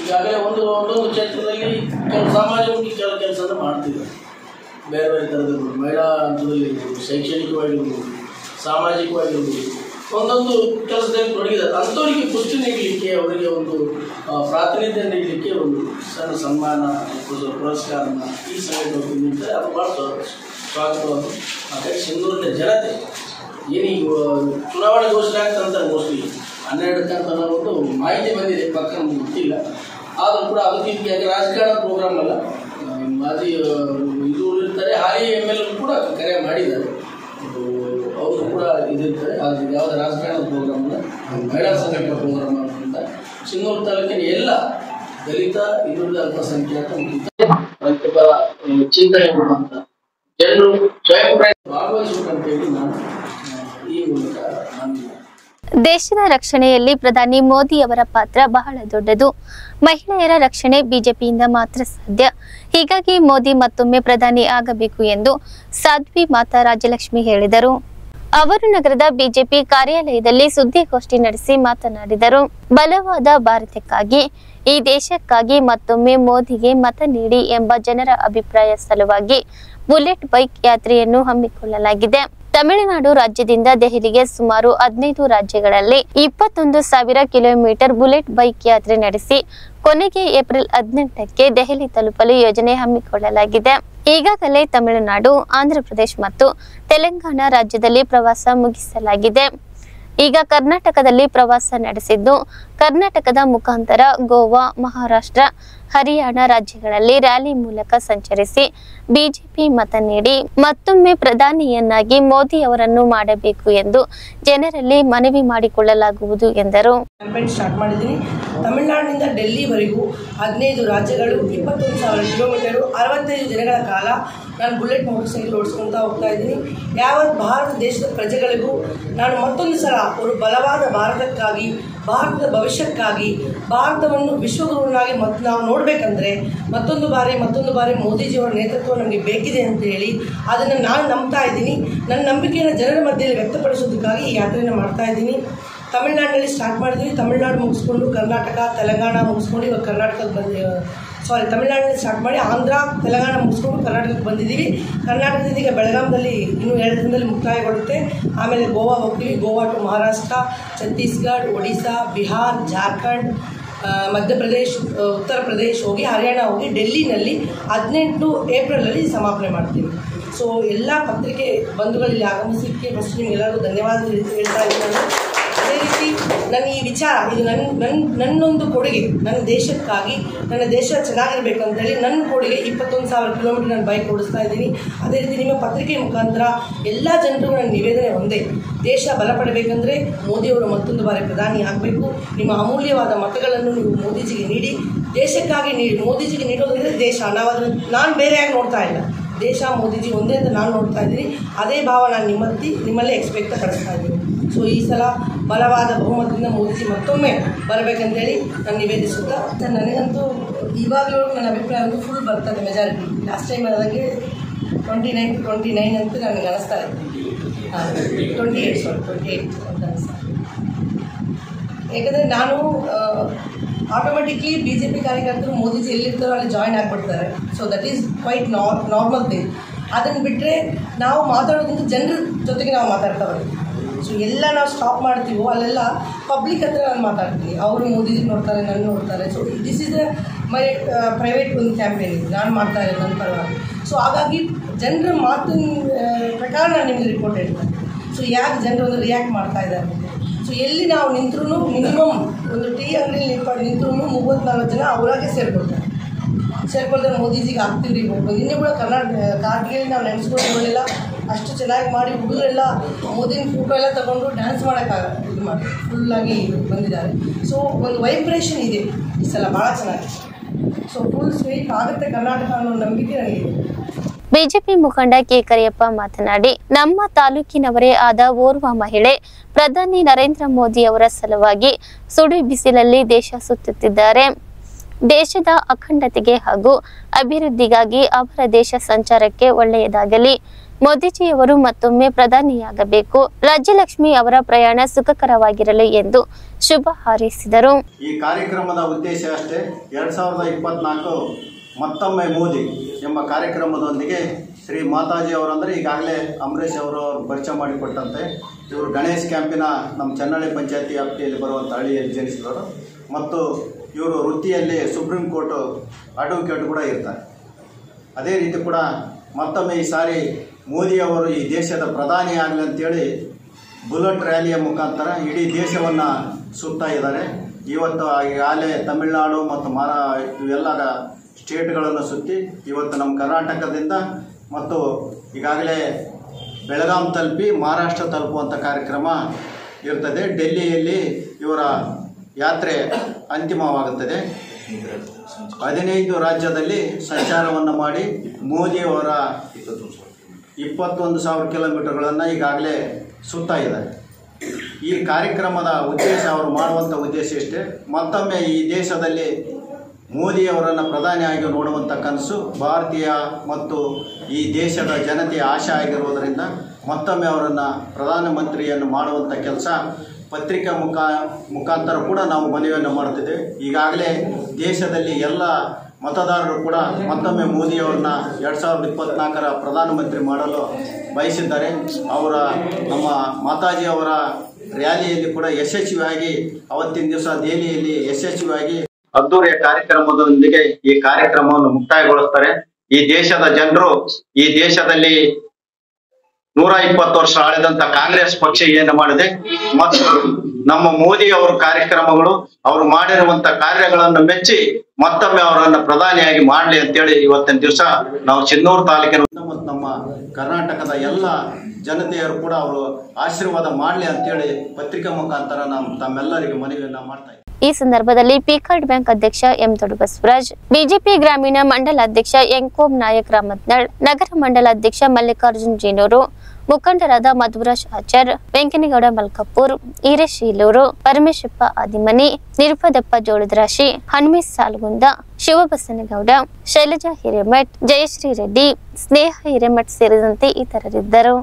ಈಗಾಗಲೇ ಒಂದು ಒಂದೊಂದು ಕ್ಷೇತ್ರದಲ್ಲಿ ಕೆಲವು ಸಾಮಾಜಿಕವಾಗಿ ಕೆಲವು ಕೆಲಸನ ಮಾಡ್ತಿದ್ದಾರೆ ಬೇರೆ ಬೇರೆ ಥರದ್ದು ಮಹಿಳಾ ಹಂತದಲ್ಲಿ ಇರ್ಬೋದು ಶೈಕ್ಷಣಿಕವಾಗಿರ್ಬೋದು ಸಾಮಾಜಿಕವಾಗಿರ್ಬೋದು ಒಂದೊಂದು ಕೆಲಸದಲ್ಲಿ ತೊಡಗಿದ್ದಾರೆ ಅಂಥವರಿಗೆ ಪುಷ್ಟಿ ನೀಡಲಿಕ್ಕೆ ಅವರಿಗೆ ಒಂದು ಆ, ಪ್ರಾತಿನಿಧ್ಯ ನೀಡಲಿಕ್ಕೆ ಒಂದು ಸಣ್ಣ ಸನ್ಮಾನ ಒಂದು ಪುರಸ್ಕಾರನ ಈ ಸಂಘಟನೆ ನೀಡ್ತಾರೆ ಅದು ಭಾಳ ಸ್ವ- ಸ್ವಾಗತವಾದ ಹಾಗಾಗಿ ಸಿಂಧೂರಿನ ಜನತೆ ಏನೀಗ ಚುನಾವಣೆ ಘೋಷಣೆ ಆಗ್ತಂತಾರೆ ಮೋಸ್ಟ್ಲಿ ಹನ್ನೆರಡಕ್ಕೆ ಅಂತ ಅನ್ನೋ ಒಂದು ಮಾಹಿತಿ ಬಂದಿದೆ ಪಕ್ಕ ನಮ್ಗೆ ಗೊತ್ತಿಲ್ಲ ಆದರೂ ಕೂಡ ಅದಕ್ಕೆ ಇದಕ್ಕೆ ಯಾಕೆ ರಾಜಕಾರಣ ಪ್ರೋಗ್ರಾಮ್ ಅಲ್ಲ ಆ, ಮಾಜಿ ಆ, ಇದು ಇರ್ತಾರೆ ಹಾಲಿ ಎಮ್ ಎಲ್ ಕೂಡ ಕರೆ ಮಾಡಿದ್ದಾರೆ ಅದು ಅವರು ಕೂಡ ಇದಿರ್ತಾರೆ ಅದು ಯಾವುದೇ ರಾಜಕಾರಣ ಪ್ರೋಗ್ರಾಮ್ ಅಲ್ಲ ಮಹಿಳಾ ಸಂಘಟನಾ ಪ್ರೋಗ್ರಾಮ್ ಅನ್ನೋದ್ರಿಂದ ಸಿಂಧೂರು ತಾಲೂಕಿನ ಎಲ್ಲ ದಲಿತ ಹಿಂದುಳಿದ ಅಲ್ಪಸಂಖ್ಯಾತ ಮತ್ತು ಪ್ರತಿಭಾ ಆ, ಚಿಂತನೆ ಮಾಡುವಂಥ ಜನರು ಸ್ವಯಂ ಪ್ರೇರಿತ ಭಾಗವಹಿಸಬೇಕಂತೇಳಿ ನಾನು ಆ, ಈ ಮೂಲಕ ನಾನು ದೇಶದ ರಕ್ಷಣೆಯಲ್ಲಿ ಪ್ರಧಾನಿ ಮೋದಿ ಅವರ ಪಾತ್ರ ಬಹಳ ದೊಡ್ಡದು ಮಹಿಳೆಯರ ರಕ್ಷಣೆ ಬಿಜೆಪಿಯಿಂದ ಮಾತ್ರ ಸಾಧ್ಯ ಹೀಗಾಗಿ ಮೋದಿ ಮತ್ತೊಮ್ಮೆ ಪ್ರಧಾನಿ ಆಗಬೇಕು ಎಂದು ಸಾಧ್ವಿ ಮಾತಾ ರಾಜಲಕ್ಷ್ಮಿ ಹೇಳಿದರು ಅವರು ನಗರದ ಬಿಜೆಪಿ ಕಾರ್ಯಾಲಯದಲ್ಲಿ ಸುದ್ದಿಗೋಷ್ಠಿ ನಡೆಸಿ ಮಾತನಾಡಿದರು ಬಲವಾದ ಭಾರತಕ್ಕಾಗಿ ಈ ದೇಶಕ್ಕಾಗಿ ಮತ್ತೊಮ್ಮೆ ಮೋದಿಗೆ ಮತ ನೀಡಿ ಎಂಬ ಜನರ ಅಭಿಪ್ರಾಯ ಸಲುವಾಗಿ ಬುಲೆಟ್ ಬೈಕ್ ಯಾತ್ರೆಯನ್ನು ಹಮ್ಮಿಕೊಳ್ಳಲಾಗಿದೆ ತಮಿಳುನಾಡು ರಾಜ್ಯದಿಂದ ದೆಹಲಿಗೆ ಸುಮಾರು ಹದಿನೈದು ರಾಜ್ಯಗಳಲ್ಲಿ ಇಪ್ಪತ್ತೊಂದು ಸಾವಿರ ಕಿಲೋಮೀಟರ್ ಬುಲೆಟ್ ಬೈಕ್ ಯಾತ್ರೆ ನಡೆಸಿ ಕೊನೆಗೆ ಏಪ್ರಿಲ್ ಹದಿನೆಂಟಕ್ಕೆ ದೆಹಲಿ ತಲುಪಲು ಯೋಜನೆ ಹಮ್ಮಿಕೊಳ್ಳಲಾಗಿದೆ ಈಗಾಗಲೇ ತಮಿಳುನಾಡು ಆಂಧ್ರಪ್ರದೇಶ ಮತ್ತು ತೆಲಂಗಾಣ ರಾಜ್ಯದಲ್ಲಿ ಪ್ರವಾಸ ಮುಗಿಸಲಾಗಿದೆ ಈಗ ಕರ್ನಾಟಕದಲ್ಲಿ ಪ್ರವಾಸ ನಡೆಸಿದ್ದು ಕರ್ನಾಟಕದ ಮುಖಾಂತರ ಗೋವಾ ಮಹಾರಾಷ್ಟ್ರ ಹರಿಯಾಣ ರಾಜ್ಯಗಳಲ್ಲಿ ರ್ಯಾಲಿ ಮೂಲಕ ಸಂಚರಿಸಿ ಬಿಜೆಪಿ ಮತ ನೀಡಿ ಮತ್ತೊಮ್ಮೆ ಪ್ರಧಾನಿಯನ್ನಾಗಿ ಮೋದಿ ಅವರನ್ನು ಮಾಡಬೇಕು ಎಂದು ಜನರಲ್ಲಿ ಮನವಿ ಮಾಡಿಕೊಳ್ಳಲಾಗುವುದು ಎಂದರು ಕ್ಯಾಂಪೇನ್ ಸ್ಟಾರ್ಟ್ ಮಾಡಿದ್ದೀನಿ ತಮಿಳುನಾಡಿನಿಂದ ಡೆಲ್ಲಿವರೆಗೂ ಹದಿನೈದು ರಾಜ್ಯಗಳು ಇಪ್ಪತ್ತೊಂದು ಸಾವಿರ ಕಿಲೋಮೀಟರು ಅರವತ್ತೈದು ದಿನಗಳ ಕಾಲ ನಾನು ಬುಲೆಟ್ ಮೋಟರ್ ಸೈಕಲ್ ಓಡಿಸ್ಕೊತಾ ಹೋಗ್ತಾ ಇದ್ದೀನಿ ಯಾವ ಭಾರತ ದೇಶದ ಪ್ರಜೆಗಳಿಗೂ ನಾನು ಮತ್ತೊಂದು ಸಲ ಒಂದು ಬಲವಾದ ಭಾರತಕ್ಕಾಗಿ ಭಾರತದ ಭವಿಷ್ಯಕ್ಕಾಗಿ ಭಾರತವನ್ನು ವಿಶ್ವಗುರುವನ್ನಾಗಿ ಮತ್ತು ನಾವು ನೋಡಬೇಕಂದ್ರೆ ಮತ್ತೊಂದು ಬಾರಿ ಮತ್ತೊಂದು ಬಾರಿ ಮೋದಿಜಿಯವರ ನೇತೃತ್ವ ನಮಗೆ ಬೇಕಿದೆ ಅಂತ ಹೇಳಿ ಅದನ್ನು ನಾನು ನಂಬ್ತಾ ಇದ್ದೀನಿ ನನ್ನ ನಂಬಿಕೆಯನ್ನು ಜನರ ಮಧ್ಯೆಯಲ್ಲಿ ವ್ಯಕ್ತಪಡಿಸೋದಕ್ಕಾಗಿ ಈ ಯಾತ್ರೆಯನ್ನು ಮಾಡ್ತಾ ಇದ್ದೀನಿ ತಮಿಳ್ನಾಡಿನಲ್ಲಿ ಸ್ಟಾರ್ಟ್ ಮಾಡಿದ್ವಿ ತಮಿಳ್ನಾಡು ಮುಗಿಸ್ಕೊಂಡು ಕರ್ನಾಟಕ ತೆಲಂಗಾಣ ಮುಗಿಸ್ಕೊಂಡು ಇವಾಗ ಕರ್ನಾಟಕಕ್ಕೆ ಬಂದು ಸಾರಿ ತಮಿಳ್ನಾಡಿನಲ್ಲಿ ಸ್ಟಾರ್ಟ್ ಮಾಡಿ ಆಂಧ್ರ ತೆಲಂಗಾಣ ಮುಗಿಸ್ಕೊಂಡು ಕರ್ನಾಟಕಕ್ಕೆ ಬಂದಿದ್ದೀವಿ ಕರ್ನಾಟಕದಿಂದ ಈಗ ಬೆಳಗಾಂದಲ್ಲಿ ಇನ್ನೂ ಎರಡು ದಿನದಲ್ಲಿ ಮುಕ್ತಾಯಗೊಳ್ಳುತ್ತೆ ಆಮೇಲೆ ಗೋವಾ ಹೋಗ್ತೀವಿ ಗೋವಾ ಟು ಮಹಾರಾಷ್ಟ್ರ ಛತ್ತೀಸ್ಗಢ ಒಡಿಶಾ ಬಿಹಾರ್ ಜಾರ್ಖಂಡ್ ಆ, ಮಧ್ಯಪ್ರದೇಶ್ ಆ, ಉತ್ತರ ಪ್ರದೇಶ್ ಹೋಗಿ ಹರಿಯಾಣ ಹೋಗಿ ಡೆಲ್ಲಿನಲ್ಲಿ ಹದಿನೆಂಟು ಏಪ್ರಿಲಲ್ಲಿ ಸಮಾಪನೆ ಮಾಡ್ತೀವಿ ಸೊ ಎಲ್ಲ ಪತ್ರಿಕೆ ಬಂಧುಗಳಲ್ಲಿ ಆಗಮಿಸಲಿಕ್ಕೆ ಫಸ್ಟ್ ನಿಮಗೆಲ್ಲರಿಗೂ ಧನ್ಯವಾದ ಹೇಳ್ತಾ ಇದ್ದೀನಿ ನಾನು ಅದೇ ರೀತಿ ನನ್ನ ಈ ವಿಚಾರ ಇದು ನನ್ನ ನನ್ನ ನನ್ನೊಂದು ಕೊಡುಗೆ ನನ್ನ ದೇಶಕ್ಕಾಗಿ ನನ್ನ ದೇಶ ಚೆನ್ನಾಗಿರ್ಬೇಕಂತೇಳಿ ನನ್ನ ಕೊಡುಗೆ ಇಪ್ಪತ್ತೊಂದು ಸಾವಿರ ಕಿಲೋಮೀಟರ್ ನಾನು ಬೈಕ್ ಓಡಿಸ್ತಾ ಇದ್ದೀನಿ ಅದೇ ರೀತಿ ನಿಮ್ಮ ಪತ್ರಿಕೆ ಮುಖಾಂತರ ಎಲ್ಲ ಜನರಿಗೂ ನನ್ನ ನಿವೇದನೆ ಒಂದೇ ದೇಶ ಬಲಪಡಬೇಕಂದ್ರೆ ಮೋದಿಯವರು ಮತ್ತೊಂದು ಬಾರಿ ಪ್ರಧಾನಿ ಆಗಬೇಕು ನಿಮ್ಮ ಅಮೂಲ್ಯವಾದ ಮತಗಳನ್ನು ನೀವು ಮೋದಿಜಿಗೆ ನೀಡಿ ದೇಶಕ್ಕಾಗಿ ನೀಡಿ ಮೋದಿಜಿಗೆ ನೀಡೋದಂದ್ರೆ ದೇಶ ನಾವು ಅದನ್ನು ನಾನು ಬೇರೆಯಾಗಿ ನೋಡ್ತಾ ಇಲ್ಲ ದೇಶ ಮೋದಿಜಿ ಒಂದೇ ಅಂತ ನಾನು ನೋಡ್ತಾ ಇದ್ದೀನಿ ಅದೇ ಭಾವ ನಾನು ನಿಮ್ಮತ್ತಿ ನಿಮ್ಮಲ್ಲೇ ಎಕ್ಸ್ಪೆಕ್ಟ್ ಪಡಿಸ್ತಾ ಇದ್ದೀನಿ ಸೊ ಈ ಸಲ ಬಲವಾದ ಬಹುಮತದಿಂದ ಮೋದಿಜಿ ಮತ್ತೊಮ್ಮೆ ಬರಬೇಕಂತೇಳಿ ನಾನು ನಿವೇದಿಸುತ್ತಾ ಸರ್ ನನಗಂತೂ ಇವಾಗಲೂ ನನ್ನ ಅಭಿಪ್ರಾಯ ಒಂದು ಫುಲ್ ಬರ್ತದೆ ಮೆಜಾರಿಟಿ ಲಾಸ್ಟ್ ಟೈಮ್ ಆದಂಗೆ ಟ್ವೆಂಟಿ ನೈನ್ ಟ್ವೆಂಟಿ ನೈನ್ ಅಂತ ನನಗೆ ಅನಿಸ್ತಾ ಇದೆ twenty eight sorry twenty eight ಅಂತ ಅನಿಸ್ತಾ ಇದೆ. ಯಾಕಂದರೆ ನಾನು ಆಟೋಮೆಟಿಕ್ಲಿ ಬಿ ಜೆ ಪಿ ಕಾರ್ಯಕರ್ತರು ಮೋದಿಜಿ ಎಲ್ಲಿರ್ತಾರೋ ಅಲ್ಲಿ ಜಾಯ್ನ್ ಆಗಿಬಿಡ್ತಾರೆ so that is quite nor normal thing ಅದನ್ನು ಬಿಟ್ಟರೆ ನಾವು ಮಾತಾಡೋದಕ್ಕಿಂತ ಜನರ ಜೊತೆಗೆ ನಾವು ಮಾತಾಡ್ತಾ ಬರ್ತೀವಿ ಸೊ ಎಲ್ಲ ನಾವು ಸ್ಟಾಪ್ ಮಾಡ್ತೀವೋ ಅಲ್ಲೆಲ್ಲ ಪಬ್ಲಿಕ್ ಹತ್ರ ನಾನು ಮಾತಾಡ್ತೀನಿ ಅವರು ಮೋದಿಜಿ ನೋಡ್ತಾರೆ ನನ್ನ ನೋಡ್ತಾರೆ so this is the my private ಒಂದು ಕ್ಯಾಂಪೇನ್ ಇದು ನಾನು ಮಾಡ್ತಾ ಇರೋದು ನನ್ನ ಪರವಾಗಿ ಸೊ ಹಾಗಾಗಿ ಜನರ ಮಾತಿನ ಆ, ಪ್ರಕಾರ ನಾನು ನಿಮಗೆ ರಿಪೋರ್ಟ್ ಹೇಳ್ತೇನೆ ಸೊ ಯಾಕೆ ಜನರು ಒಂದು ರಿಯಾಕ್ಟ್ ಮಾಡ್ತಾ ಇದ್ದಾರೆ ಸೊ ಎಲ್ಲಿ ನಾವು ನಿಂತ್ರೂ ಮಿನಿಮಮ್ ಒಂದು ಟೀ ಅಂಗಡಿಲಿ ನಿಂತ್ಕೊಂಡು ನಿಂತ್ರೂ ಮೂವತ್ತ್ನಾಲ್ಕು ಜನ ಅವರಾಗೆ ಸೇರ್ಕೊಳ್ತಾರೆ ಸೇರ್ಕೊಳ್ತಾರೆ ಮೋದಿಜಿಗೆ ಆಗ್ತೀವಿ ಹೋಗ್ಬೋದು ಇನ್ನೂ ಕೂಡ ಕರ್ನಾಟಕ ಕಾರ್ಗಿಲ್ ನಾವು ನೆನೆಸ್ಕೊಳ್ಳೋಲ್ಲ ಅಷ್ಟು ಚೆನ್ನಾಗಿ ಮಾಡಿ ಹುಡುಗರೆಲ್ಲ ಮೋದಿನ ಫೋಟೋ ಎಲ್ಲ ತಗೊಂಡು ಡ್ಯಾನ್ಸ್ ಮಾಡೋಕ್ಕಾಗ ಇದು ಮಾಡಿ ಫುಲ್ಲಾಗಿ ಬಂದಿದ್ದಾರೆ ಸೊ ಒಂದು ವೈಬ್ರೇಷನ್ ಇದೆ ಈ ಸಲ ಭಾಳ ಚೆನ್ನಾಗಿದೆ ಸೊ ಫುಲ್ ಸ್ವೀಟ್ ಆಗುತ್ತೆ ಕರ್ನಾಟಕ ಅನ್ನೋ ನಂಬಿಕೆ ನನಗಿದೆ ಬಿಜೆಪಿ ಮುಖಂಡ ಕೆ ಕರಿಯಪ್ಪ ಮಾತನಾಡಿ ನಮ್ಮ ತಾಲೂಕಿನವರೇ ಆದ ಓರ್ವ ಮಹಿಳೆ ಪ್ರಧಾನಿ ನರೇಂದ್ರ ಮೋದಿ ಅವರ ಸಲುವಾಗಿ ಸುಡು ಬಿಸಿಲಲ್ಲಿ ದೇಶ ಸುತ್ತುತ್ತಿದ್ದಾರೆ ದೇಶದ ಅಖಂಡತೆಗೆ ಹಾಗೂ ಅಭಿವೃದ್ಧಿಗಾಗಿ ಅವರ ದೇಶ ಸಂಚಾರಕ್ಕೆ ಒಳ್ಳೆಯದಾಗಲಿ ಮೋದಿಜಿಯವರು ಮತ್ತೊಮ್ಮೆ ಪ್ರಧಾನಿಯಾಗಬೇಕು ರಾಜ್ಯಲಕ್ಷ್ಮಿ ಅವರ ಪ್ರಯಾಣ ಸುಖಕರವಾಗಿರಲಿ ಎಂದು ಶುಭ ಹಾರೈಸಿದರು ಈ ಕಾರ್ಯಕ್ರಮದ ಉದ್ದೇಶ ಅಷ್ಟೇ ಎರಡು ಸಾವಿರದ ಇಪ್ಪತ್ನಾಲ್ಕು ಮತ್ತೊಮ್ಮೆ ಮೋದಿ ಎಂಬ ಕಾರ್ಯಕ್ರಮದೊಂದಿಗೆ ಶ್ರೀ ಮಾತಾಜಿ ಅವರಂದರೆ ಈಗಾಗಲೇ ಅಂಬರೀಷ್ ಅವರು ಪರಿಚಯ ಮಾಡಿಕೊಟ್ಟಂತೆ ಇವರು ಗಣೇಶ್ ಕ್ಯಾಂಪಿನ ನಮ್ಮ ಚನ್ನಳ್ಳಿ ಪಂಚಾಯತಿ ವ್ಯಾಪ್ತಿಯಲ್ಲಿ ಬರುವಂಥ ಹಳ್ಳಿಯಲ್ಲಿ ಜನಿಸಿದವರು ಮತ್ತು ಇವರು ವೃತ್ತಿಯಲ್ಲಿ ಸುಪ್ರೀಂ ಕೋರ್ಟ್ ಅಡ್ವೊಕೇಟ್ ಕೂಡ ಇರ್ತಾರೆ ಅದೇ ರೀತಿ ಕೂಡ ಮತ್ತೊಮ್ಮೆ ಈ ಸಾರಿ ಮೋದಿಯವರು ಈ ದೇಶದ ಪ್ರಧಾನಿ ಆಗಲಿ ಅಂತೇಳಿ ಬುಲೆಟ್ ರ್ಯಾಲಿಯ ಮುಖಾಂತರ ಇಡೀ ದೇಶವನ್ನು ಸುತ್ತಾ ಇದ್ದಾರೆ ಇವತ್ತು ಈಗಾಗಲೇ ತಮಿಳುನಾಡು ಮತ್ತು ಮಹಾ ಇವೆಲ್ಲ ಸ್ಟೇಟ್ಗಳನ್ನು ಸುತ್ತಿ ಇವತ್ತು ನಮ್ಮ ಕರ್ನಾಟಕದಿಂದ ಮತ್ತು ಈಗಾಗಲೇ ಬೆಳಗಾಂ ತಲುಪಿ ಮಹಾರಾಷ್ಟ್ರ ತಲುಪುವಂಥ ಕಾರ್ಯಕ್ರಮ ಇರ್ತದೆ ಡೆಲ್ಲಿಯಲ್ಲಿ ಇವರ ಯಾತ್ರೆ ಅಂತಿಮವಾಗುತ್ತದೆ ಹದಿನೈದು ರಾಜ್ಯದಲ್ಲಿ ಸಂಚಾರವನ್ನು ಮಾಡಿ ಮೋದಿಯವರ ಇಪ್ಪತ್ತೊಂದು ಸಾವಿರ ಕಿಲೋಮೀಟರ್ಗಳನ್ನು ಈಗಾಗಲೇ ಸುತ್ತಾ ಇದ್ದಾರೆ ಈ ಕಾರ್ಯಕ್ರಮದ ಉದ್ದೇಶ ಅವರು ಮಾಡುವಂಥ ಉದ್ದೇಶ ಇಷ್ಟೇ ಮತ್ತೊಮ್ಮೆ ಈ ದೇಶದಲ್ಲಿ ಮೋದಿಯವರನ್ನು ಪ್ರಧಾನಿಯಾಗಿ ನೋಡುವಂಥ ಕನಸು ಭಾರತೀಯ ಮತ್ತು ಈ ದೇಶದ ಜನತೆಯ ಆಶೆ ಆಗಿರುವುದರಿಂದ ಮತ್ತೊಮ್ಮೆ ಅವರನ್ನು ಪ್ರಧಾನಮಂತ್ರಿಯನ್ನು ಮಾಡುವಂಥ ಕೆಲಸ ಪತ್ರಿಕಾ ಮುಖ ಮುಖಾಂತರ ಕೂಡ ನಾವು ಮನವಿಯನ್ನು ಮಾಡ್ತಿದ್ದೇವೆ ಈಗಾಗಲೇ ದೇಶದಲ್ಲಿ ಎಲ್ಲ ಮತದಾರರು ಕೂಡ ಮತ್ತೊಮ್ಮೆ ಮೋದಿಯವರನ್ನ ಎರಡು ಸಾವಿರದ ಇಪ್ಪತ್ನಾಲ್ಕರ ಪ್ರಧಾನಮಂತ್ರಿ ಮಾಡಲು ಬಯಸಿದ್ದಾರೆ ಅವರ ನಮ್ಮ ಮಾತಾಜಿ ಅವರ ರ್ಯಾಲಿಯಲ್ಲಿ ಕೂಡ ಯಶಸ್ವಿಯಾಗಿ ಅವತ್ತಿನ ದಿವಸ ದೆಹಲಿಯಲ್ಲಿ ಯಶಸ್ವಿಯಾಗಿ ಅದ್ದೂರಿಯ ಕಾರ್ಯಕ್ರಮದೊಂದಿಗೆ ಈ ಕಾರ್ಯಕ್ರಮವನ್ನು ಮುಕ್ತಾಯಗೊಳಿಸ್ತಾರೆ ಈ ದೇಶದ ಜನರು ಈ ದೇಶದಲ್ಲಿ ನೂರ ಇಪ್ಪತ್ತು ವರ್ಷ ಆಳಿದಂತ ಕಾಂಗ್ರೆಸ್ ಪಕ್ಷ ಏನು ಮಾಡಿದೆ ಮತ್ತು ನಮ್ಮ ಮೋದಿ ಅವರ ಕಾರ್ಯಕ್ರಮಗಳು ಅವರು ಮಾಡಿರುವಂತ ಕಾರ್ಯಗಳನ್ನು ಮೆಚ್ಚಿ ಮತ್ತೊಮ್ಮೆ ಅವರನ್ನ ಪ್ರಧಾನಿಯಾಗಿ ಮಾಡಲಿ ಅಂತೇಳಿ ಇವತ್ತಿನ ದಿವಸ ನಾವು ಚಿನ್ನೂರು ತಾಲೂಕಿನ ಮತ್ತು ನಮ್ಮ ಕರ್ನಾಟಕದ ಎಲ್ಲ ಜನತೆಯರು ಕೂಡ ಅವರು ಆಶೀರ್ವಾದ ಮಾಡಲಿ ಅಂತೇಳಿ ಪತ್ರಿಕಾ ಮುಖಾಂತರ ನಾವು ತಮ್ಮೆಲ್ಲರಿಗೆ ಮನವಿಯನ್ನ ಮಾಡ್ತಾ ಇದ್ದೀವಿ. ಈ ಸಂದರ್ಭದಲ್ಲಿ ಪಿಕಾರ್ಡ್ ಬ್ಯಾಂಕ್ ಅಧ್ಯಕ್ಷ ಎಂ ದೊಡ್ಡಬಸವರಾಜ್ ಬಿಜೆಪಿ ಗ್ರಾಮೀಣ ಮಂಡಲ ಅಧ್ಯಕ್ಷ ಎಂಕೋಬ್ ನಾಯಕ್ ರಾಮತ್ನಾಳ್ ನಗರ ಮಂಡಲ ಅಧ್ಯಕ್ಷ ಮಲ್ಲಿಕಾರ್ಜುನ್ ಜೀನೂರು ಮುಖಂಡರಾದ ಮಧುರಾಜ್ ಆಚಾರ್ ವೆಂಕನಗೌಡ ಮಲ್ಕಾಪುರ್ ಈರೇಶ್ ಇಲೂರು ಪರಮೇಶಪ್ಪ ಆದಿಮನಿ ನಿರ್ಪದಪ್ಪ ಜೋಳದರಾಶಿ ಹನುಮೇಶ್ ಸಾಲಗುಂದ ಶಿವಬಸನಗೌಡ ಶೈಲಜಾ ಹಿರೇಮಠ್ ಜಯಶ್ರೀ ರೆಡ್ಡಿ ಸ್ನೇಹ ಹಿರೇಮಠ್ ಸೇರಿದಂತೆ ಇತರರಿದ್ದರು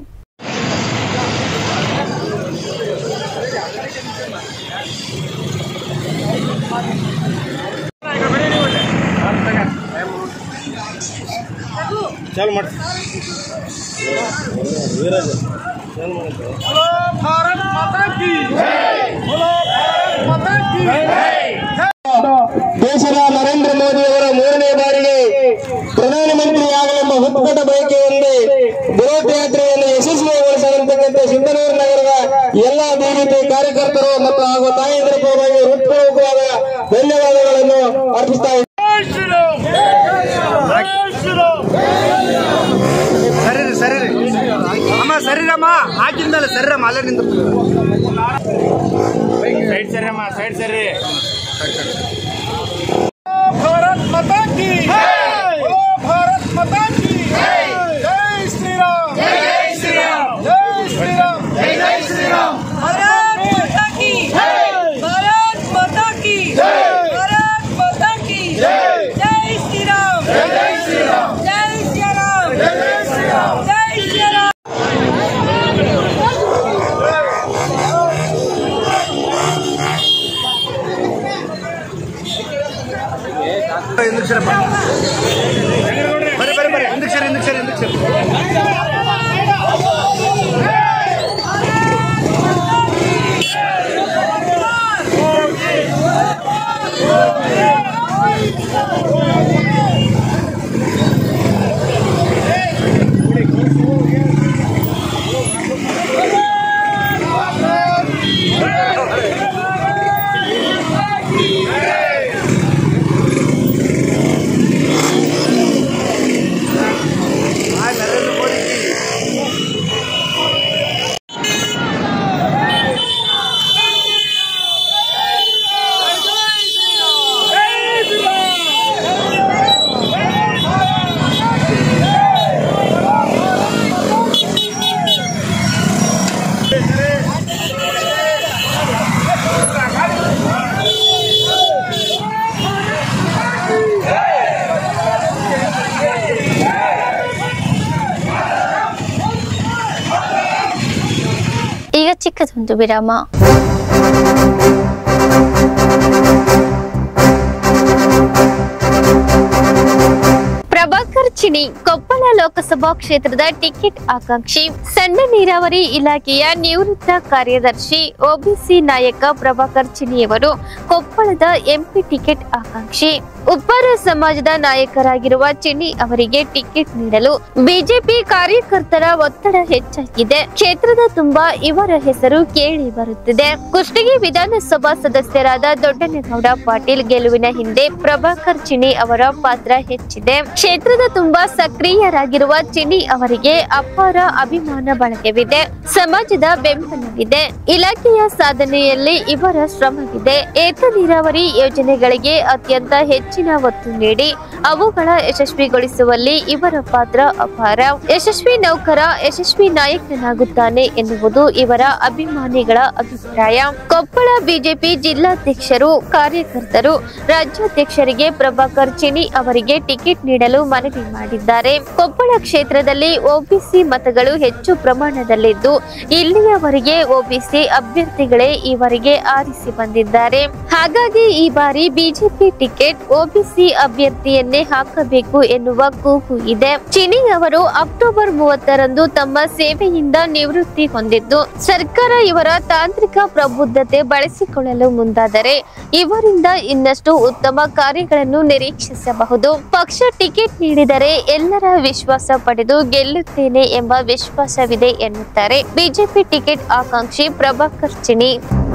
ದೇಶದ ನರೇಂದ್ರ ಮೋದಿ ಅವರ ಮೂರನೇ ಬಾರಿಗೆ ಪ್ರಧಾನಮಂತ್ರಿಯಾಗಲೆಂಬ ಹುಟ್ಟುಕಟ ಬಯಕೆಯಲ್ಲಿ ಬೃಹತ್ ಯಾತ್ರೆಯನ್ನು ಯಶಸ್ವಿಗೊಳಿಸತಕ್ಕಂಥ ಸಿಂಧನೂರು ನಗರದ ಎಲ್ಲಾ ಬಿಜೆಪಿ ಕಾರ್ಯಕರ್ತರು ಮತ್ತು ಹಾಗೂ ತಾಯಂದಿರ ಪರವಾಗಿ ಹೃತ್ಪೂರ್ವಕವಾದ ಧನ್ಯವಾದಗಳನ್ನು ಅರ್ಪಿಸ್ತಾ ಇದ್ದಾರೆ ಸರಿ ರೀ ಸರಿ ರೀ ಅಮ್ಮ ಸರಿರಮ್ಮ ಹಾಕಿದ್ಮೇಲೆ ಸರಿರಮ್ಮ ಅಲ್ಲೇ ನಿಂತು ಸೈಡ್ ಸರಿ ಅಮ್ಮ ಸೈಡ್ ಸರಿ ಭಾರತ್ ಮಾತಾ ಕಿ ಭಾರತ್ ಮಾತಾ ಕಿ ಜೈ ಶ್ರೀರಾಮ್ ಜೈ ಶ್ರೀರಾಮ್ ಜೈ ಶ್ರೀರಾಮ್ ಜೈ ಶ್ರೀರಾಮ್ भारत माता की भारत माता की भारत माता की जय श्री राम जय श्री राम जय श्री राम जय श्री राम जय श्री राम ಚಿಕ್ಕದೊಂದು ವಿರಾಮ ಪ್ರಭಾಕರ್ ಚಿಣಿ ಕೊಪ್ಪಳ ಲೋಕಸಭಾ ಕ್ಷೇತ್ರದ ಟಿಕೆಟ್ ಆಕಾಂಕ್ಷಿ ಸಣ್ಣ ನೀರಾವರಿ ಇಲಾಖೆಯ ನಿವೃತ್ತ ಕಾರ್ಯದರ್ಶಿ ಒಬಿಸಿ ನಾಯಕ ಪ್ರಭಾಕರ್ ಚಿಣಿಯವರು ಕೊಪ್ಪಳದ ಎಂಪಿ ಟಿಕೆಟ್ ಆಕಾಂಕ್ಷಿ ಉಪ್ಪಾರ ಸಮಾಜದ ನಾಯಕರಾಗಿರುವ ಚಿಣಿ ಅವರಿಗೆ ಟಿಕೆಟ್ ನೀಡಲು ಬಿಜೆಪಿ ಕಾರ್ಯಕರ್ತರ ಒತ್ತಡ ಹೆಚ್ಚಾಗಿದೆ ಕ್ಷೇತ್ರದ ತುಂಬಾ ಇವರ ಹೆಸರು ಕೇಳಿ ಬರುತ್ತಿದೆ ಕುಷ್ಟಗಿ ವಿಧಾನಸಭಾ ಸದಸ್ಯರಾದ ದೊಡ್ಡನಗೌಡ ಪಾಟೀಲ್ ಗೆಲುವಿನ ಹಿಂದೆ ಪ್ರಭಾಕರ್ ಚಿಣಿ ಅವರ ಪಾತ್ರ ಹೆಚ್ಚಿದೆ ಕ್ಷೇತ್ರದ ತುಂಬಾ ಸಕ್ರಿಯರಾಗಿರುವ ಚಿಣಿ ಅವರಿಗೆ ಅಪಾರ ಅಭಿಮಾನ ಬಳಗವಿದೆ ಸಮಾಜದ ಬೆಂಬಲವಿದೆ ಇಲಾಖೆಯ ಸಾಧನೆಯಲ್ಲಿ ಇವರ ಶ್ರಮವಿದೆ ಏತ ನೀರಾವರಿ ಯೋಜನೆಗಳಿಗೆ ಅತ್ಯಂತ ಹೆಚ್ಚಿನ ಒತ್ತು ನೀಡಿ ಅವುಗಳ ಯಶಸ್ವಿಗೊಳಿಸುವಲ್ಲಿ ಇವರ ಪಾತ್ರ ಅಪಾರ ಯಶಸ್ವಿ ನೌಕರ ಯಶಸ್ವಿ ನಾಯಕನಾಗುತ್ತಾನೆ ಎನ್ನುವುದು ಇವರ ಅಭಿಮಾನಿಗಳ ಅಭಿಪ್ರಾಯ ಕೊಪ್ಪಳ ಬಿಜೆಪಿ ಜಿಲ್ಲಾಧ್ಯಕ್ಷರು ಕಾರ್ಯಕರ್ತರು ರಾಜ್ಯಾಧ್ಯಕ್ಷರಿಗೆ ಪ್ರಭಾಕರ್ ಚಿಣಿ ಅವರಿಗೆ ಟಿಕೆಟ್ ನೀಡಲು ಮನವಿ ಮಾಡಿದ್ದಾರೆ ಕೊಪ್ಪಳ ಕ್ಷೇತ್ರದಲ್ಲಿ ಒಬಿಸಿ ಮತಗಳು ಹೆಚ್ಚು ಪ್ರಮಾಣದಲ್ಲಿದ್ದು ಇಲ್ಲಿಯವರೆಗೆ ಒಬಿಸಿ ಅಭ್ಯರ್ಥಿಗಳೇ ಈವರೆಗೆ ಆರಿಸಿ ಬಂದಿದ್ದಾರೆ ಹಾಗಾಗಿ ಈ ಬಾರಿ ಬಿಜೆಪಿ ಟಿಕೆಟ್ ಒಬಿಸಿ ಅಭ್ಯರ್ಥಿಯನ್ನೇ ಹಾಕಬೇಕು ಎನ್ನುವ ಕೂಗು ಇದೆ ಚಿನಿ ಅವರು ಅಕ್ಟೋಬರ್ ಮೂವತ್ತರಂದು ತಮ್ಮ ಸೇವೆಯಿಂದ ನಿವೃತ್ತಿ ಹೊಂದಿದ್ದು ಸರ್ಕಾರ ಇವರ ತಾಂತ್ರಿಕ ಪ್ರಬುದ್ಧತೆ ಬಳಸಿಕೊಳ್ಳಲು ಮುಂದಾದರೆ ಇವರಿಂದ ಇನ್ನಷ್ಟು ಉತ್ತಮ ಕಾರ್ಯಗಳನ್ನು ನಿರೀಕ್ಷಿಸಬಹುದು ಪಕ್ಷ ಟಿಕೆಟ್ ನೀಡಿದರೆ ಎಲ್ಲರ ವಿಶ್ವಾಸ ಪಡೆದು ಗೆಲ್ಲುತ್ತೇನೆ ಎಂಬ ವಿಶ್ವಾಸವಿದೆ ಎನ್ನುತ್ತಾರೆ ಬಿಜೆಪಿ ಟಿಕೆಟ್ ಆಕಾಂಕ್ಷಿ ಪ್ರಭಾಕರ್ ಚಿಣಿ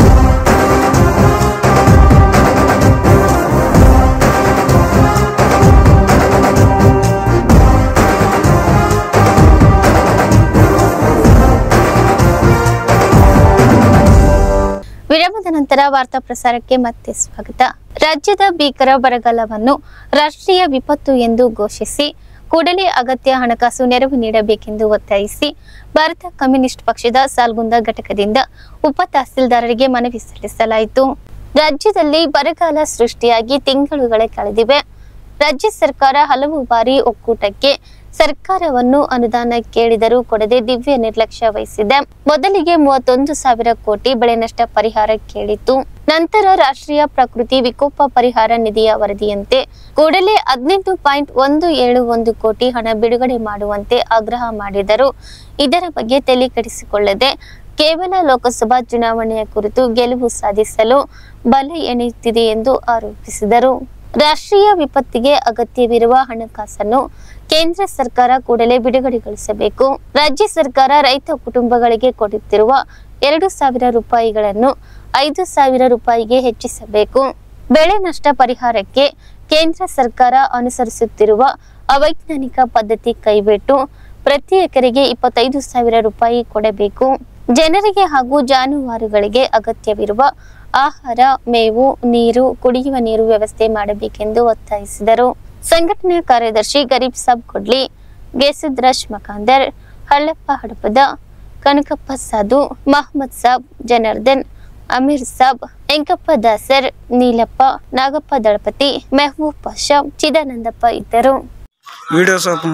ವಿರಾಮದ ನಂತರ ವಾರ್ತಾ ಪ್ರಸಾರಕ್ಕೆ ಮತ್ತೆ ಸ್ವಾಗತ ರಾಜ್ಯದ ಭೀಕರ ಬರಗಾಲವನ್ನು ರಾಷ್ಟ್ರೀಯ ವಿಪತ್ತು ಎಂದು ಘೋಷಿಸಿ ಕೂಡಲೇ ಅಗತ್ಯ ಹಣಕಾಸು ನೆರವು ನೀಡಬೇಕೆಂದು ಒತ್ತಾಯಿಸಿ ಭಾರತ ಕಮ್ಯುನಿಸ್ಟ್ ಪಕ್ಷದ ಸಾಲ್ಗುಂದ ಘಟಕದಿಂದ ಉಪ ತಹಸೀಲ್ದಾರರಿಗೆ ಮನವಿ ಸಲ್ಲಿಸಲಾಯಿತು ರಾಜ್ಯದಲ್ಲಿ ಬರಗಾಲ ಸೃಷ್ಟಿಯಾಗಿ ತಿಂಗಳುಗಳೇ ಕಳೆದಿವೆ ರಾಜ್ಯ ಸರ್ಕಾರ ಹಲವು ಬಾರಿ ಒಕ್ಕೂಟಕ್ಕೆ ಸರ್ಕಾರವನ್ನು ಅನುದಾನ ಕೇಳಿದರೂ ಕೊಡದೆ ದಿವ್ಯ ನಿರ್ಲಕ್ಷ್ಯ ವಹಿಸಿದೆ ಮೊದಲಿಗೆ ಮೂವತ್ತೊಂದು ಸಾವಿರ ಕೋಟಿ ಬೆಳೆ ನಷ್ಟ ಪರಿಹಾರ ಕೇಳಿತ್ತು ನಂತರ ರಾಷ್ಟ್ರೀಯ ಪ್ರಕೃತಿ ವಿಕೋಪ ಪರಿಹಾರ ನಿಧಿಯ ವರದಿಯಂತೆ ಕೂಡಲೇ ಹದಿನೆಂಟು ಪಾಯಿಂಟ್ ಒಂದು ಏಳು ಒಂದು ಕೋಟಿ ಹಣ ಬಿಡುಗಡೆ ಮಾಡುವಂತೆ ಆಗ್ರಹ ಮಾಡಿದರು ಇದರ ಬಗ್ಗೆ ತಲೆ ಕೆಡಿಸಿಕೊಳ್ಳದೆ ಕೇವಲ ಲೋಕಸಭಾ ಚುನಾವಣೆಯ ಕುರಿತು ಗೆಲುವು ಸಾಧಿಸಲು ಬಲ ಎಣೆಯುತ್ತಿದೆ ಎಂದು ಆರೋಪಿಸಿದರು ರಾಷ್ಟ್ರೀಯ ವಿಪತ್ತಿಗೆ ಅಗತ್ಯವಿರುವ ಹಣಕಾಸನ್ನು ಕೇಂದ್ರ ಸರ್ಕಾರ ಕೂಡಲೇ ಬಿಡುಗಡೆಗೊಳಿಸಬೇಕು ರಾಜ್ಯ ಸರ್ಕಾರ ರೈತ ಕುಟುಂಬಗಳಿಗೆ ಕೊಡುತ್ತಿರುವ ಎರಡು ಸಾವಿರ ರೂಪಾಯಿಗಳನ್ನು ಐದು ಸಾವಿರ ರೂಪಾಯಿಗೆ ಹೆಚ್ಚಿಸಬೇಕು ಬೆಳೆ ನಷ್ಟ ಪರಿಹಾರಕ್ಕೆ ಕೇಂದ್ರ ಸರ್ಕಾರ ಅನುಸರಿಸುತ್ತಿರುವ ಅವೈಜ್ಞಾನಿಕ ಪದ್ಧತಿ ಕೈಬಿಟ್ಟು ಪ್ರತಿ ಎಕರೆಗೆ ಇಪ್ಪತ್ತೈದು ಸಾವಿರ ರೂಪಾಯಿ ಕೊಡಬೇಕು ಜನರಿಗೆ ಹಾಗೂ ಜಾನುವಾರುಗಳಿಗೆ ಅಗತ್ಯವಿರುವ ಆಹಾರ ಮೇವು ನೀರು ಕುಡಿಯುವ ನೀರು ವ್ಯವಸ್ಥೆ ಮಾಡಬೇಕೆಂದು ಒತ್ತಾಯಿಸಿದರು ಸಂಘಟನಾ ಕಾರ್ಯದರ್ಶಿ ಗರೀಬ್ ಸಾಬ್ ಕೊಡ್ಲಿ ಗೇಸುದ್ರಾಜ್ ಮಕಾಂದರ್ ಹಳ್ಳಪ್ಪ ಹಡಪದ ಕನಕಪ್ಪ ಸಾಧು ಮಹಮ್ಮದ್ ಸಾಬ್ ಜನಾರ್ದನ್ ಅಮೀರ್ ಸಾಬ್ ಎಂಕಪ್ಪ ದಾಸರ್ ನೀಲಪ್ಪ ನಾಗಪ್ಪ ದಳಪತಿ ಮೆಹಬೂಬ್ ಪಾಷಾ ಚಿದಾನಂದಪ್ಪ ಇದ್ದರು ವಿಡಿಯೋ ಸ್ವಲ್ಪ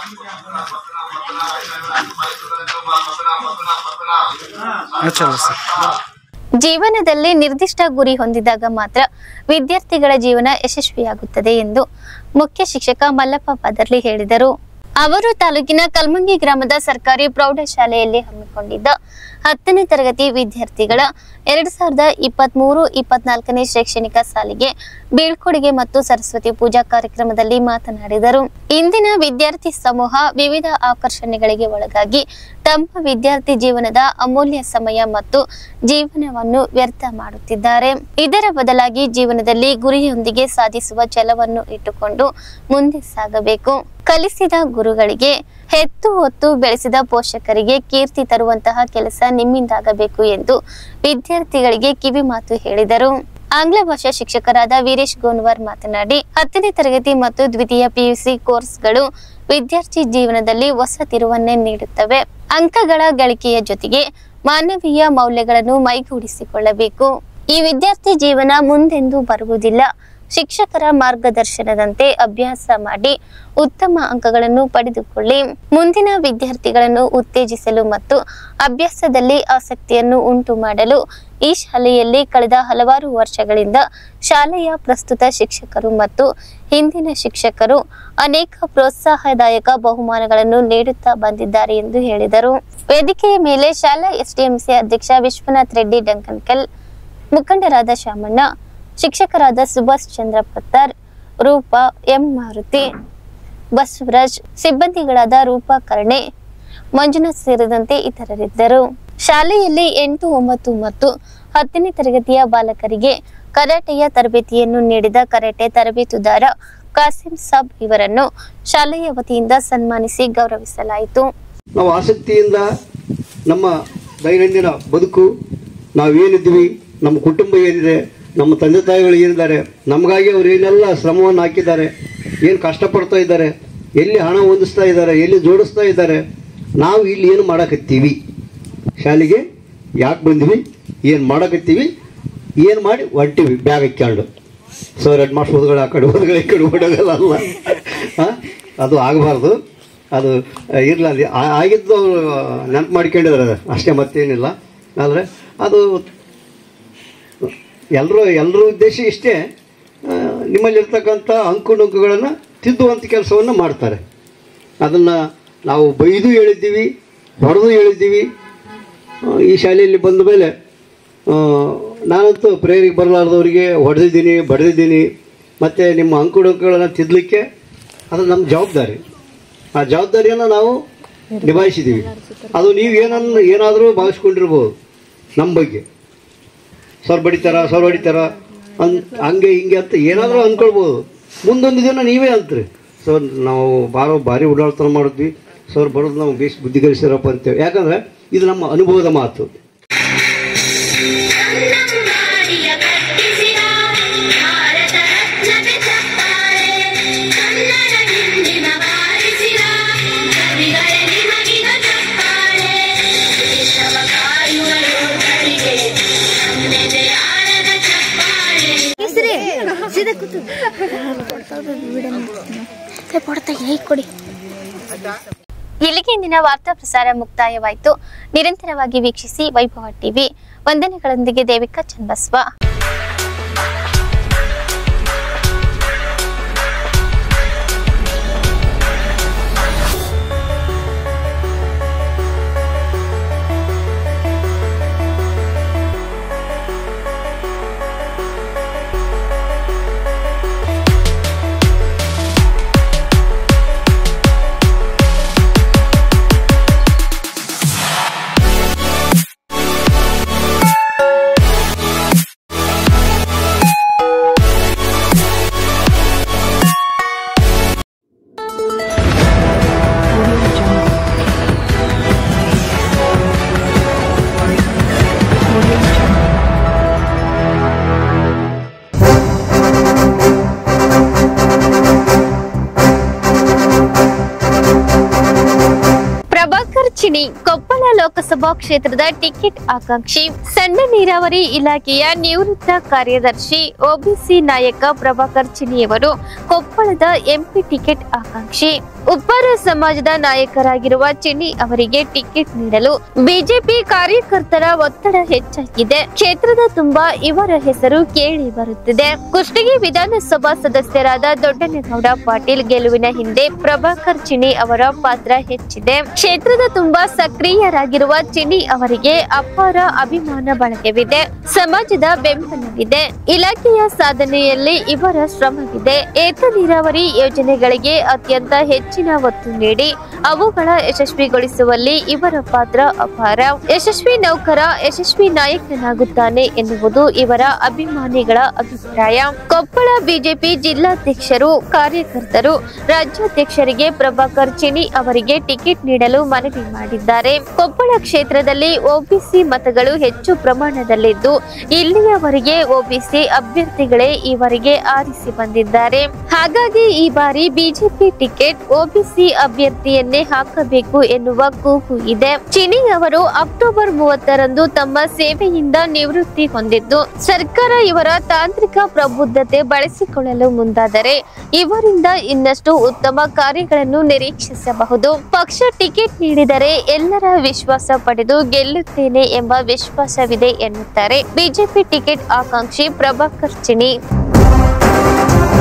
ಚಲೋ ಸರ್ ಜೀವನದಲ್ಲಿ ನಿರ್ದಿಷ್ಟ ಗುರಿ ಹೊಂದಿದಾಗ ಮಾತ್ರ ವಿದ್ಯಾರ್ಥಿಗಳ ಜೀವನ ಯಶಸ್ವಿಯಾಗುತ್ತದೆ ಎಂದು ಮುಖ್ಯ ಶಿಕ್ಷಕ ಮಲ್ಲಪ್ಪ ಪದರ್ಲಿ ಹೇಳಿದರು ಅವರು ತಾಲೂಕಿನ ಕಲ್ಮಂಗಿ ಗ್ರಾಮದ ಸರ್ಕಾರಿ ಪ್ರೌಢಶಾಲೆಯಲ್ಲಿ ಹಮ್ಮಿಕೊಂಡಿದ್ದ ಹತ್ತನೇ ತರಗತಿ ವಿದ್ಯಾರ್ಥಿಗಳ ಎರಡ್ ಸಾವಿರದ ಇಪ್ಪತ್ತ್ ಮೂರು ಇಪ್ಪತ್ನಾಲ್ಕನೇ ಶೈಕ್ಷಣಿಕ ಸಾಲಿಗೆ ಬೀಳ್ಕೊಡುಗೆ ಮತ್ತು ಸರಸ್ವತಿ ಪೂಜಾ ಕಾರ್ಯಕ್ರಮದಲ್ಲಿ ಮಾತನಾಡಿದರು ಇಂದಿನ ವಿದ್ಯಾರ್ಥಿ ಸಮೂಹ ವಿವಿಧ ಆಕರ್ಷಣೆಗಳಿಗೆ ಒಳಗಾಗಿ ತಮ್ಮ ವಿದ್ಯಾರ್ಥಿ ಜೀವನದ ಅಮೂಲ್ಯ ಸಮಯ ಮತ್ತು ಜೀವನವನ್ನು ವ್ಯರ್ಥ ಮಾಡುತ್ತಿದ್ದಾರೆ ಇದರ ಬದಲಾಗಿ ಜೀವನದಲ್ಲಿ ಗುರಿಯೊಂದಿಗೆ ಸಾಧಿಸುವ ಛಲವನ್ನು ಇಟ್ಟುಕೊಂಡು ಮುಂದೆ ಸಾಗಬೇಕು ಕಲಿಸಿದ ಗುರುಗಳಿಗೆ ಹೆತ್ತು ಹೊತ್ತು ಬೆಳೆಸಿದ ಪೋಷಕರಿಗೆ ಕೀರ್ತಿ ತರುವಂತಹ ಕೆಲಸ ನಿಮ್ಮಿಂದಾಗಬೇಕು ಎಂದು ವಿದ್ಯಾರ್ಥಿಗಳಿಗೆ ಕಿವಿ ಮಾತು ಹೇಳಿದರು ಆಂಗ್ಲ ಭಾಷಾ ಶಿಕ್ಷಕರಾದ ವೀರೇಶ್ ಗೋನ್ವರ್ ಮಾತನಾಡಿ ಹತ್ತನೇ ತರಗತಿ ಮತ್ತು ದ್ವಿತೀಯ ಪಿಯುಸಿ ಕೋರ್ಸ್ಗಳು ವಿದ್ಯಾರ್ಥಿ ಜೀವನದಲ್ಲಿ ಹೊಸ ತಿರುವನ್ನೇ ನೀಡುತ್ತವೆ ಅಂಕಗಳ ಗಳಿಕೆಯ ಜೊತೆಗೆ ಮಾನವೀಯ ಮೌಲ್ಯಗಳನ್ನು ಮೈಗೂಡಿಸಿಕೊಳ್ಳಬೇಕು ಈ ವಿದ್ಯಾರ್ಥಿ ಜೀವನ ಮುಂದೆಂದೂ ಬರುವುದಿಲ್ಲ ಶಿಕ್ಷಕರ ಮಾರ್ಗದರ್ಶನದಂತೆ ಅಭ್ಯಾಸ ಮಾಡಿ ಉತ್ತಮ ಅಂಕಗಳನ್ನು ಪಡೆದುಕೊಳ್ಳಿ ಮುಂದಿನ ವಿದ್ಯಾರ್ಥಿಗಳನ್ನು ಉತ್ತೇಜಿಸಲು ಮತ್ತು ಅಭ್ಯಾಸದಲ್ಲಿ ಆಸಕ್ತಿಯನ್ನು ಉಂಟು ಮಾಡಲು ಈ ಶಾಲೆಯಲ್ಲಿ ಕಳೆದ ಹಲವಾರು ವರ್ಷಗಳಿಂದ ಶಾಲೆಯ ಪ್ರಸ್ತುತ ಶಿಕ್ಷಕರು ಮತ್ತು ಹಿಂದಿನ ಶಿಕ್ಷಕರು ಅನೇಕ ಪ್ರೋತ್ಸಾಹದಾಯಕ ಬಹುಮಾನಗಳನ್ನು ನೀಡುತ್ತಾ ಬಂದಿದ್ದಾರೆ ಎಂದು ಹೇಳಿದರು ವೇದಿಕೆಯ ಮೇಲೆ ಶಾಲಾ ಎಸ್ಡಿಎಂಸಿ ಅಧ್ಯಕ್ಷ ವಿಶ್ವನಾಥ್ ರೆಡ್ಡಿ ಡಂಕನ್ಕಲ್ ಮುಖಂಡರಾದ ಶಾಮಣ್ಣ ಶಿಕ್ಷಕರಾದ ಸುಭಾಷ್ ಚಂದ್ರ ಪತ್ತಾರ್ ರೂಪಾ ಎಂ ಮಾರುತಿ ಬಸವರಾಜ್ ಸಿಬ್ಬಂದಿಗಳಾದ ರೂಪಾ ಕರ್ಣೆ ಮಂಜುನಾಥ್ ಸೇರಿದಂತೆ ಇತರರಿದ್ದರು ಶಾಲೆಯಲ್ಲಿ ಎಂಟು ಒಂಬತ್ತು ಮತ್ತು ಹತ್ತನೇ ತರಗತಿಯ ಬಾಲಕರಿಗೆ ಕರಾಟೆಯ ತರಬೇತಿಯನ್ನು ನೀಡಿದ ಕರಾಟೆ ತರಬೇತುದಾರ ಕಾಸಿಂ ಸಾಬ್ ಇವರನ್ನು ಶಾಲೆಯ ವತಿಯಿಂದ ಸನ್ಮಾನಿಸಿ ಗೌರವಿಸಲಾಯಿತು ನಾವು ಆಸಕ್ತಿಯಿಂದ ನಮ್ಮ ದೈನಂದಿನ ಬದುಕು ನಾವೇನಿದ್ದೀವಿ ನಮ್ಮ ಕುಟುಂಬ ಏನಿದೆ ನಮ್ಮ ತಂದೆ ತಾಯಿಗಳು ಏನಿದ್ದಾರೆ ನಮಗಾಗಿ ಅವ್ರು ಏನೆಲ್ಲ ಶ್ರಮವನ್ನು ಹಾಕಿದ್ದಾರೆ ಏನು ಕಷ್ಟಪಡ್ತಾ ಇದ್ದಾರೆ ಎಲ್ಲಿ ಹಣ ಹೊಂದಿಸ್ತಾ ಇದ್ದಾರೆ ಎಲ್ಲಿ ಜೋಡಿಸ್ತಾ ಇದ್ದಾರೆ ನಾವು ಇಲ್ಲಿ ಏನು ಮಾಡಕತ್ತೀವಿ ಶಾಲೆಗೆ ಯಾಕೆ ಬಂದ್ವಿ ಏನು ಮಾಡಕತ್ತೀವಿ ಏನು ಮಾಡಿ ಹೊಂಟಿವಿ ಬ್ಯಾಗ್ ಹಾಕ್ಕೊಂಡು ಸೊ ರೆಡ್ ಮಾರ್ಕ್ಸ್ ಓದ್ಗಳು ಆ ಕಡೆ ಓದ್ಗಳು ಈ ಕಡೆ ಓಡೋದಲ್ಲ ಅಲ್ಲ ಆ? ಅದು ಆಗಬಾರ್ದು ಅದು ಇರಲ್ಲ ಅಲ್ಲಿ ಆ- ಆಗಿದ್ದು ಅವರು ನೆನಪು ಮಾಡ್ಕೊಂಡಿದ್ದಾರೆ ಅದು ಅಷ್ಟೇ ಮತ್ತೇನಿಲ್ಲ ಆದರೆ ಅದು ಎಲ್ಲರೂ ಎಲ್ಲರ ಉದ್ದೇಶ ಇಷ್ಟೇ ಆ, ನಿಮ್ಮಲ್ಲಿರ್ತಕ್ಕಂಥ ಅಂಕುಡೊಂಕುಗಳನ್ನು ತಿದ್ದುವಂಥ ಕೆಲಸವನ್ನು ಮಾಡ್ತಾರೆ ಅದನ್ನು ನಾವು ಬೈದು ಹೇಳಿದ್ದೀವಿ ಹೊಡೆದು ಹೇಳಿದ್ದೀವಿ ಆ, ಈ ಶಾಲೆಯಲ್ಲಿ ಬಂದ ಮೇಲೆ ಆ, ನಾನಂತೂ ಪ್ರೇರಿಗೆ ಬರಲಾರ್ದವರಿಗೆ ಹೊಡೆದಿದ್ದೀನಿ ಬಡ್ದಿದ್ದೀನಿ ಮತ್ತು ನಿಮ್ಮ ಅಂಕುಡೊಂಕುಗಳನ್ನು ತಿದ್ದಲಿಕ್ಕೆ ಅದು ನಮ್ಮ ಜವಾಬ್ದಾರಿ ಆ ಜವಾಬ್ದಾರಿಯನ್ನು ನಾವು ನಿಭಾಯಿಸಿದ್ದೀವಿ ಅದು ನೀವು ಏನನ್ನು ಏನಾದರೂ ಭಾವಿಸ್ಕೊಂಡಿರ್ಬೋದು ನಮ್ಮ ಬಗ್ಗೆ ಸರ್ ಬಡಿತಾರ ಸರ್ ಹೊಡಿತಾರ ಅನ್ ಹಂಗೆ ಹಿಂಗೆ ಅಂತ ಏನಾದರೂ ಅಂದ್ಕೊಳ್ಬೋದು ಮುಂದೊಂದು ದಿನ ನೀವೇ ಅಂತ್ರಿ ಸರ್ ನಾವು ಬಾರೋ ಭಾರಿ ಓಡಾಡ್ತನ ಮಾಡಿದ್ವಿ ಸರ್ ಬರೋದು ನಾವು ಬೇಸ್ ಬುದ್ಧಿ ಕಲಿಸಿರಪ್ಪ ಅಂತೇವೆ ಯಾಕಂದರೆ ಇದು ನಮ್ಮ ಅನುಭವದ ಮಾತು ಇಲ್ಲಿಗೆ ಇಂದಿನ ವಾರ್ತಾ ಪ್ರಸಾರ ಮುಕ್ತಾಯವಾಯಿತು ನಿರಂತರವಾಗಿ ವೀಕ್ಷಿಸಿ ವೈಭವ ಟಿವಿ ವಂದನೆಗಳೊಂದಿಗೆ ದೇವಿಕಾ ಚನ್ನಬಸವ ಪ್ರಭಾಕರ್ ಚಿಣಿ ಕೊಪ್ಪಳ ಲೋಕಸಭಾ ಕ್ಷೇತ್ರದ ಟಿಕೆಟ್ ಆಕಾಂಕ್ಷಿ ಸಣ್ಣ ನೀರಾವರಿ ಇಲಾಖೆಯ ನಿವೃತ್ತ ಕಾರ್ಯದರ್ಶಿ ಒಬಿಸಿ ನಾಯಕ ಪ್ರಭಾಕರ್ ಚಿಣಿಯವರು ಕೊಪ್ಪಳದ ಎಂಪಿ ಟಿಕೆಟ್ ಆಕಾಂಕ್ಷಿ ಉಪ್ಪಾರ ಸಮಾಜದ ನಾಯಕರಾಗಿರುವ ಚಿಣಿ ಅವರಿಗೆ ಟಿಕೆಟ್ ನೀಡಲು ಬಿಜೆಪಿ ಕಾರ್ಯಕರ್ತರ ಒತ್ತಡ ಹೆಚ್ಚಾಗಿದೆ ಕ್ಷೇತ್ರದ ತುಂಬಾ ಇವರ ಹೆಸರು ಕೇಳಿ ಬರುತ್ತಿದೆ ಕುಷ್ಟಗಿ ವಿಧಾನಸಭಾ ಸದಸ್ಯರಾದ ದೊಡ್ಡನಗೌಡ ಪಾಟೀಲ್ ಗೆಲುವಿನ ಹಿಂದೆ ಪ್ರಭಾಕರ್ ಚಿಣಿ ಅವರ ಪಾತ್ರ ಹೆಚ್ಚಿದೆ ಕ್ಷೇತ್ರದ ತುಂಬಾ ಸಕ್ರಿಯರಾಗಿರುವ ಚಿಣಿ ಅವರಿಗೆ ಅಪಾರ ಅಭಿಮಾನ ಬಳಗವಿದೆ ಸಮಾಜದ ಬೆಂಬಲವಿದೆ ಇಲಾಖೆಯ ಸಾಧನೆಯಲ್ಲಿ ಇವರ ಶ್ರಮವಿದೆ ಏತ ನೀರಾವರಿ ಯೋಜನೆಗಳಿಗೆ ಅತ್ಯಂತ ಹೆಚ್ಚಿನ ಒತ್ತು ನೀಡಿ ಅವುಗಳ ಯಶಸ್ವಿಗೊಳಿಸುವಲ್ಲಿ ಇವರ ಪಾತ್ರ ಅಪಾರ ಯಶಸ್ವಿ ನೌಕರ ಯಶಸ್ವಿ ನಾಯಕನಾಗುತ್ತಾನೆ ಎನ್ನುವುದು ಇವರ ಅಭಿಮಾನಿಗಳ ಅಭಿಪ್ರಾಯ ಕೊಪ್ಪಳ ಬಿಜೆಪಿ ಜಿಲ್ಲಾಧ್ಯಕ್ಷರು ಕಾರ್ಯಕರ್ತರು ರಾಜ್ಯಾಧ್ಯಕ್ಷರಿಗೆ ಪ್ರಭಾಕರ್ ಚಿಣಿ ಅವರಿಗೆ ಟಿಕೆಟ್ ನೀಡಲು ಮನವಿ ಮಾಡಿದ್ದಾರೆ ಕೊಪ್ಪಳ ಕ್ಷೇತ್ರದಲ್ಲಿ ಒಬಿಸಿ ಮತಗಳು ಹೆಚ್ಚು ಪ್ರಮಾಣದಲ್ಲಿದ್ದು ಇಲ್ಲಿಯವರೆಗೆ ಒಬಿಸಿ ಅಭ್ಯರ್ಥಿಗಳೇ ಈವರೆಗೆ ಆರಿಸಿ ಬಂದಿದ್ದಾರೆ ಹಾಗಾಗಿ ಈ ಬಾರಿ ಬಿಜೆಪಿ ಟಿಕೆಟ್ ಒಬಿಸಿ ಅಭ್ಯರ್ಥಿಯನ್ನೇ ಹಾಕಬೇಕು ಎನ್ನುವ ಕೂಗು ಇದೆ ಚಿನಿ ಅವರು ಅಕ್ಟೋಬರ್ ಮೂವತ್ತರಂದು ತಮ್ಮ ಸೇವೆಯಿಂದ ನಿವೃತ್ತಿ ಹೊಂದಿದ್ದು ಸರ್ಕಾರ ಇವರ ತಾಂತ್ರಿಕ ಪ್ರಬುದ್ಧತೆ ಬಳಸಿಕೊಳ್ಳಲು ಮುಂದಾದರೆ ಇವರಿಂದ ಇನ್ನಷ್ಟು ಉತ್ತಮ ಕಾರ್ಯಗಳನ್ನು ನಿರೀಕ್ಷಿಸಬಹುದು ಪಕ್ಷ ಟಿಕೆಟ್ ನೀಡಿದರೆ ಎಲ್ಲರ ವಿಶ್ವಾಸ ಪಡೆದು ಗೆಲ್ಲುತ್ತೇನೆ ಎಂಬ ವಿಶ್ವಾಸವಿದೆ ಎನ್ನುತ್ತಾರೆ ಬಿಜೆಪಿ ಟಿಕೆಟ್ ಆಕಾಂಕ್ಷಿ ಪ್ರಭಾಕರ್ ಚಿನಿ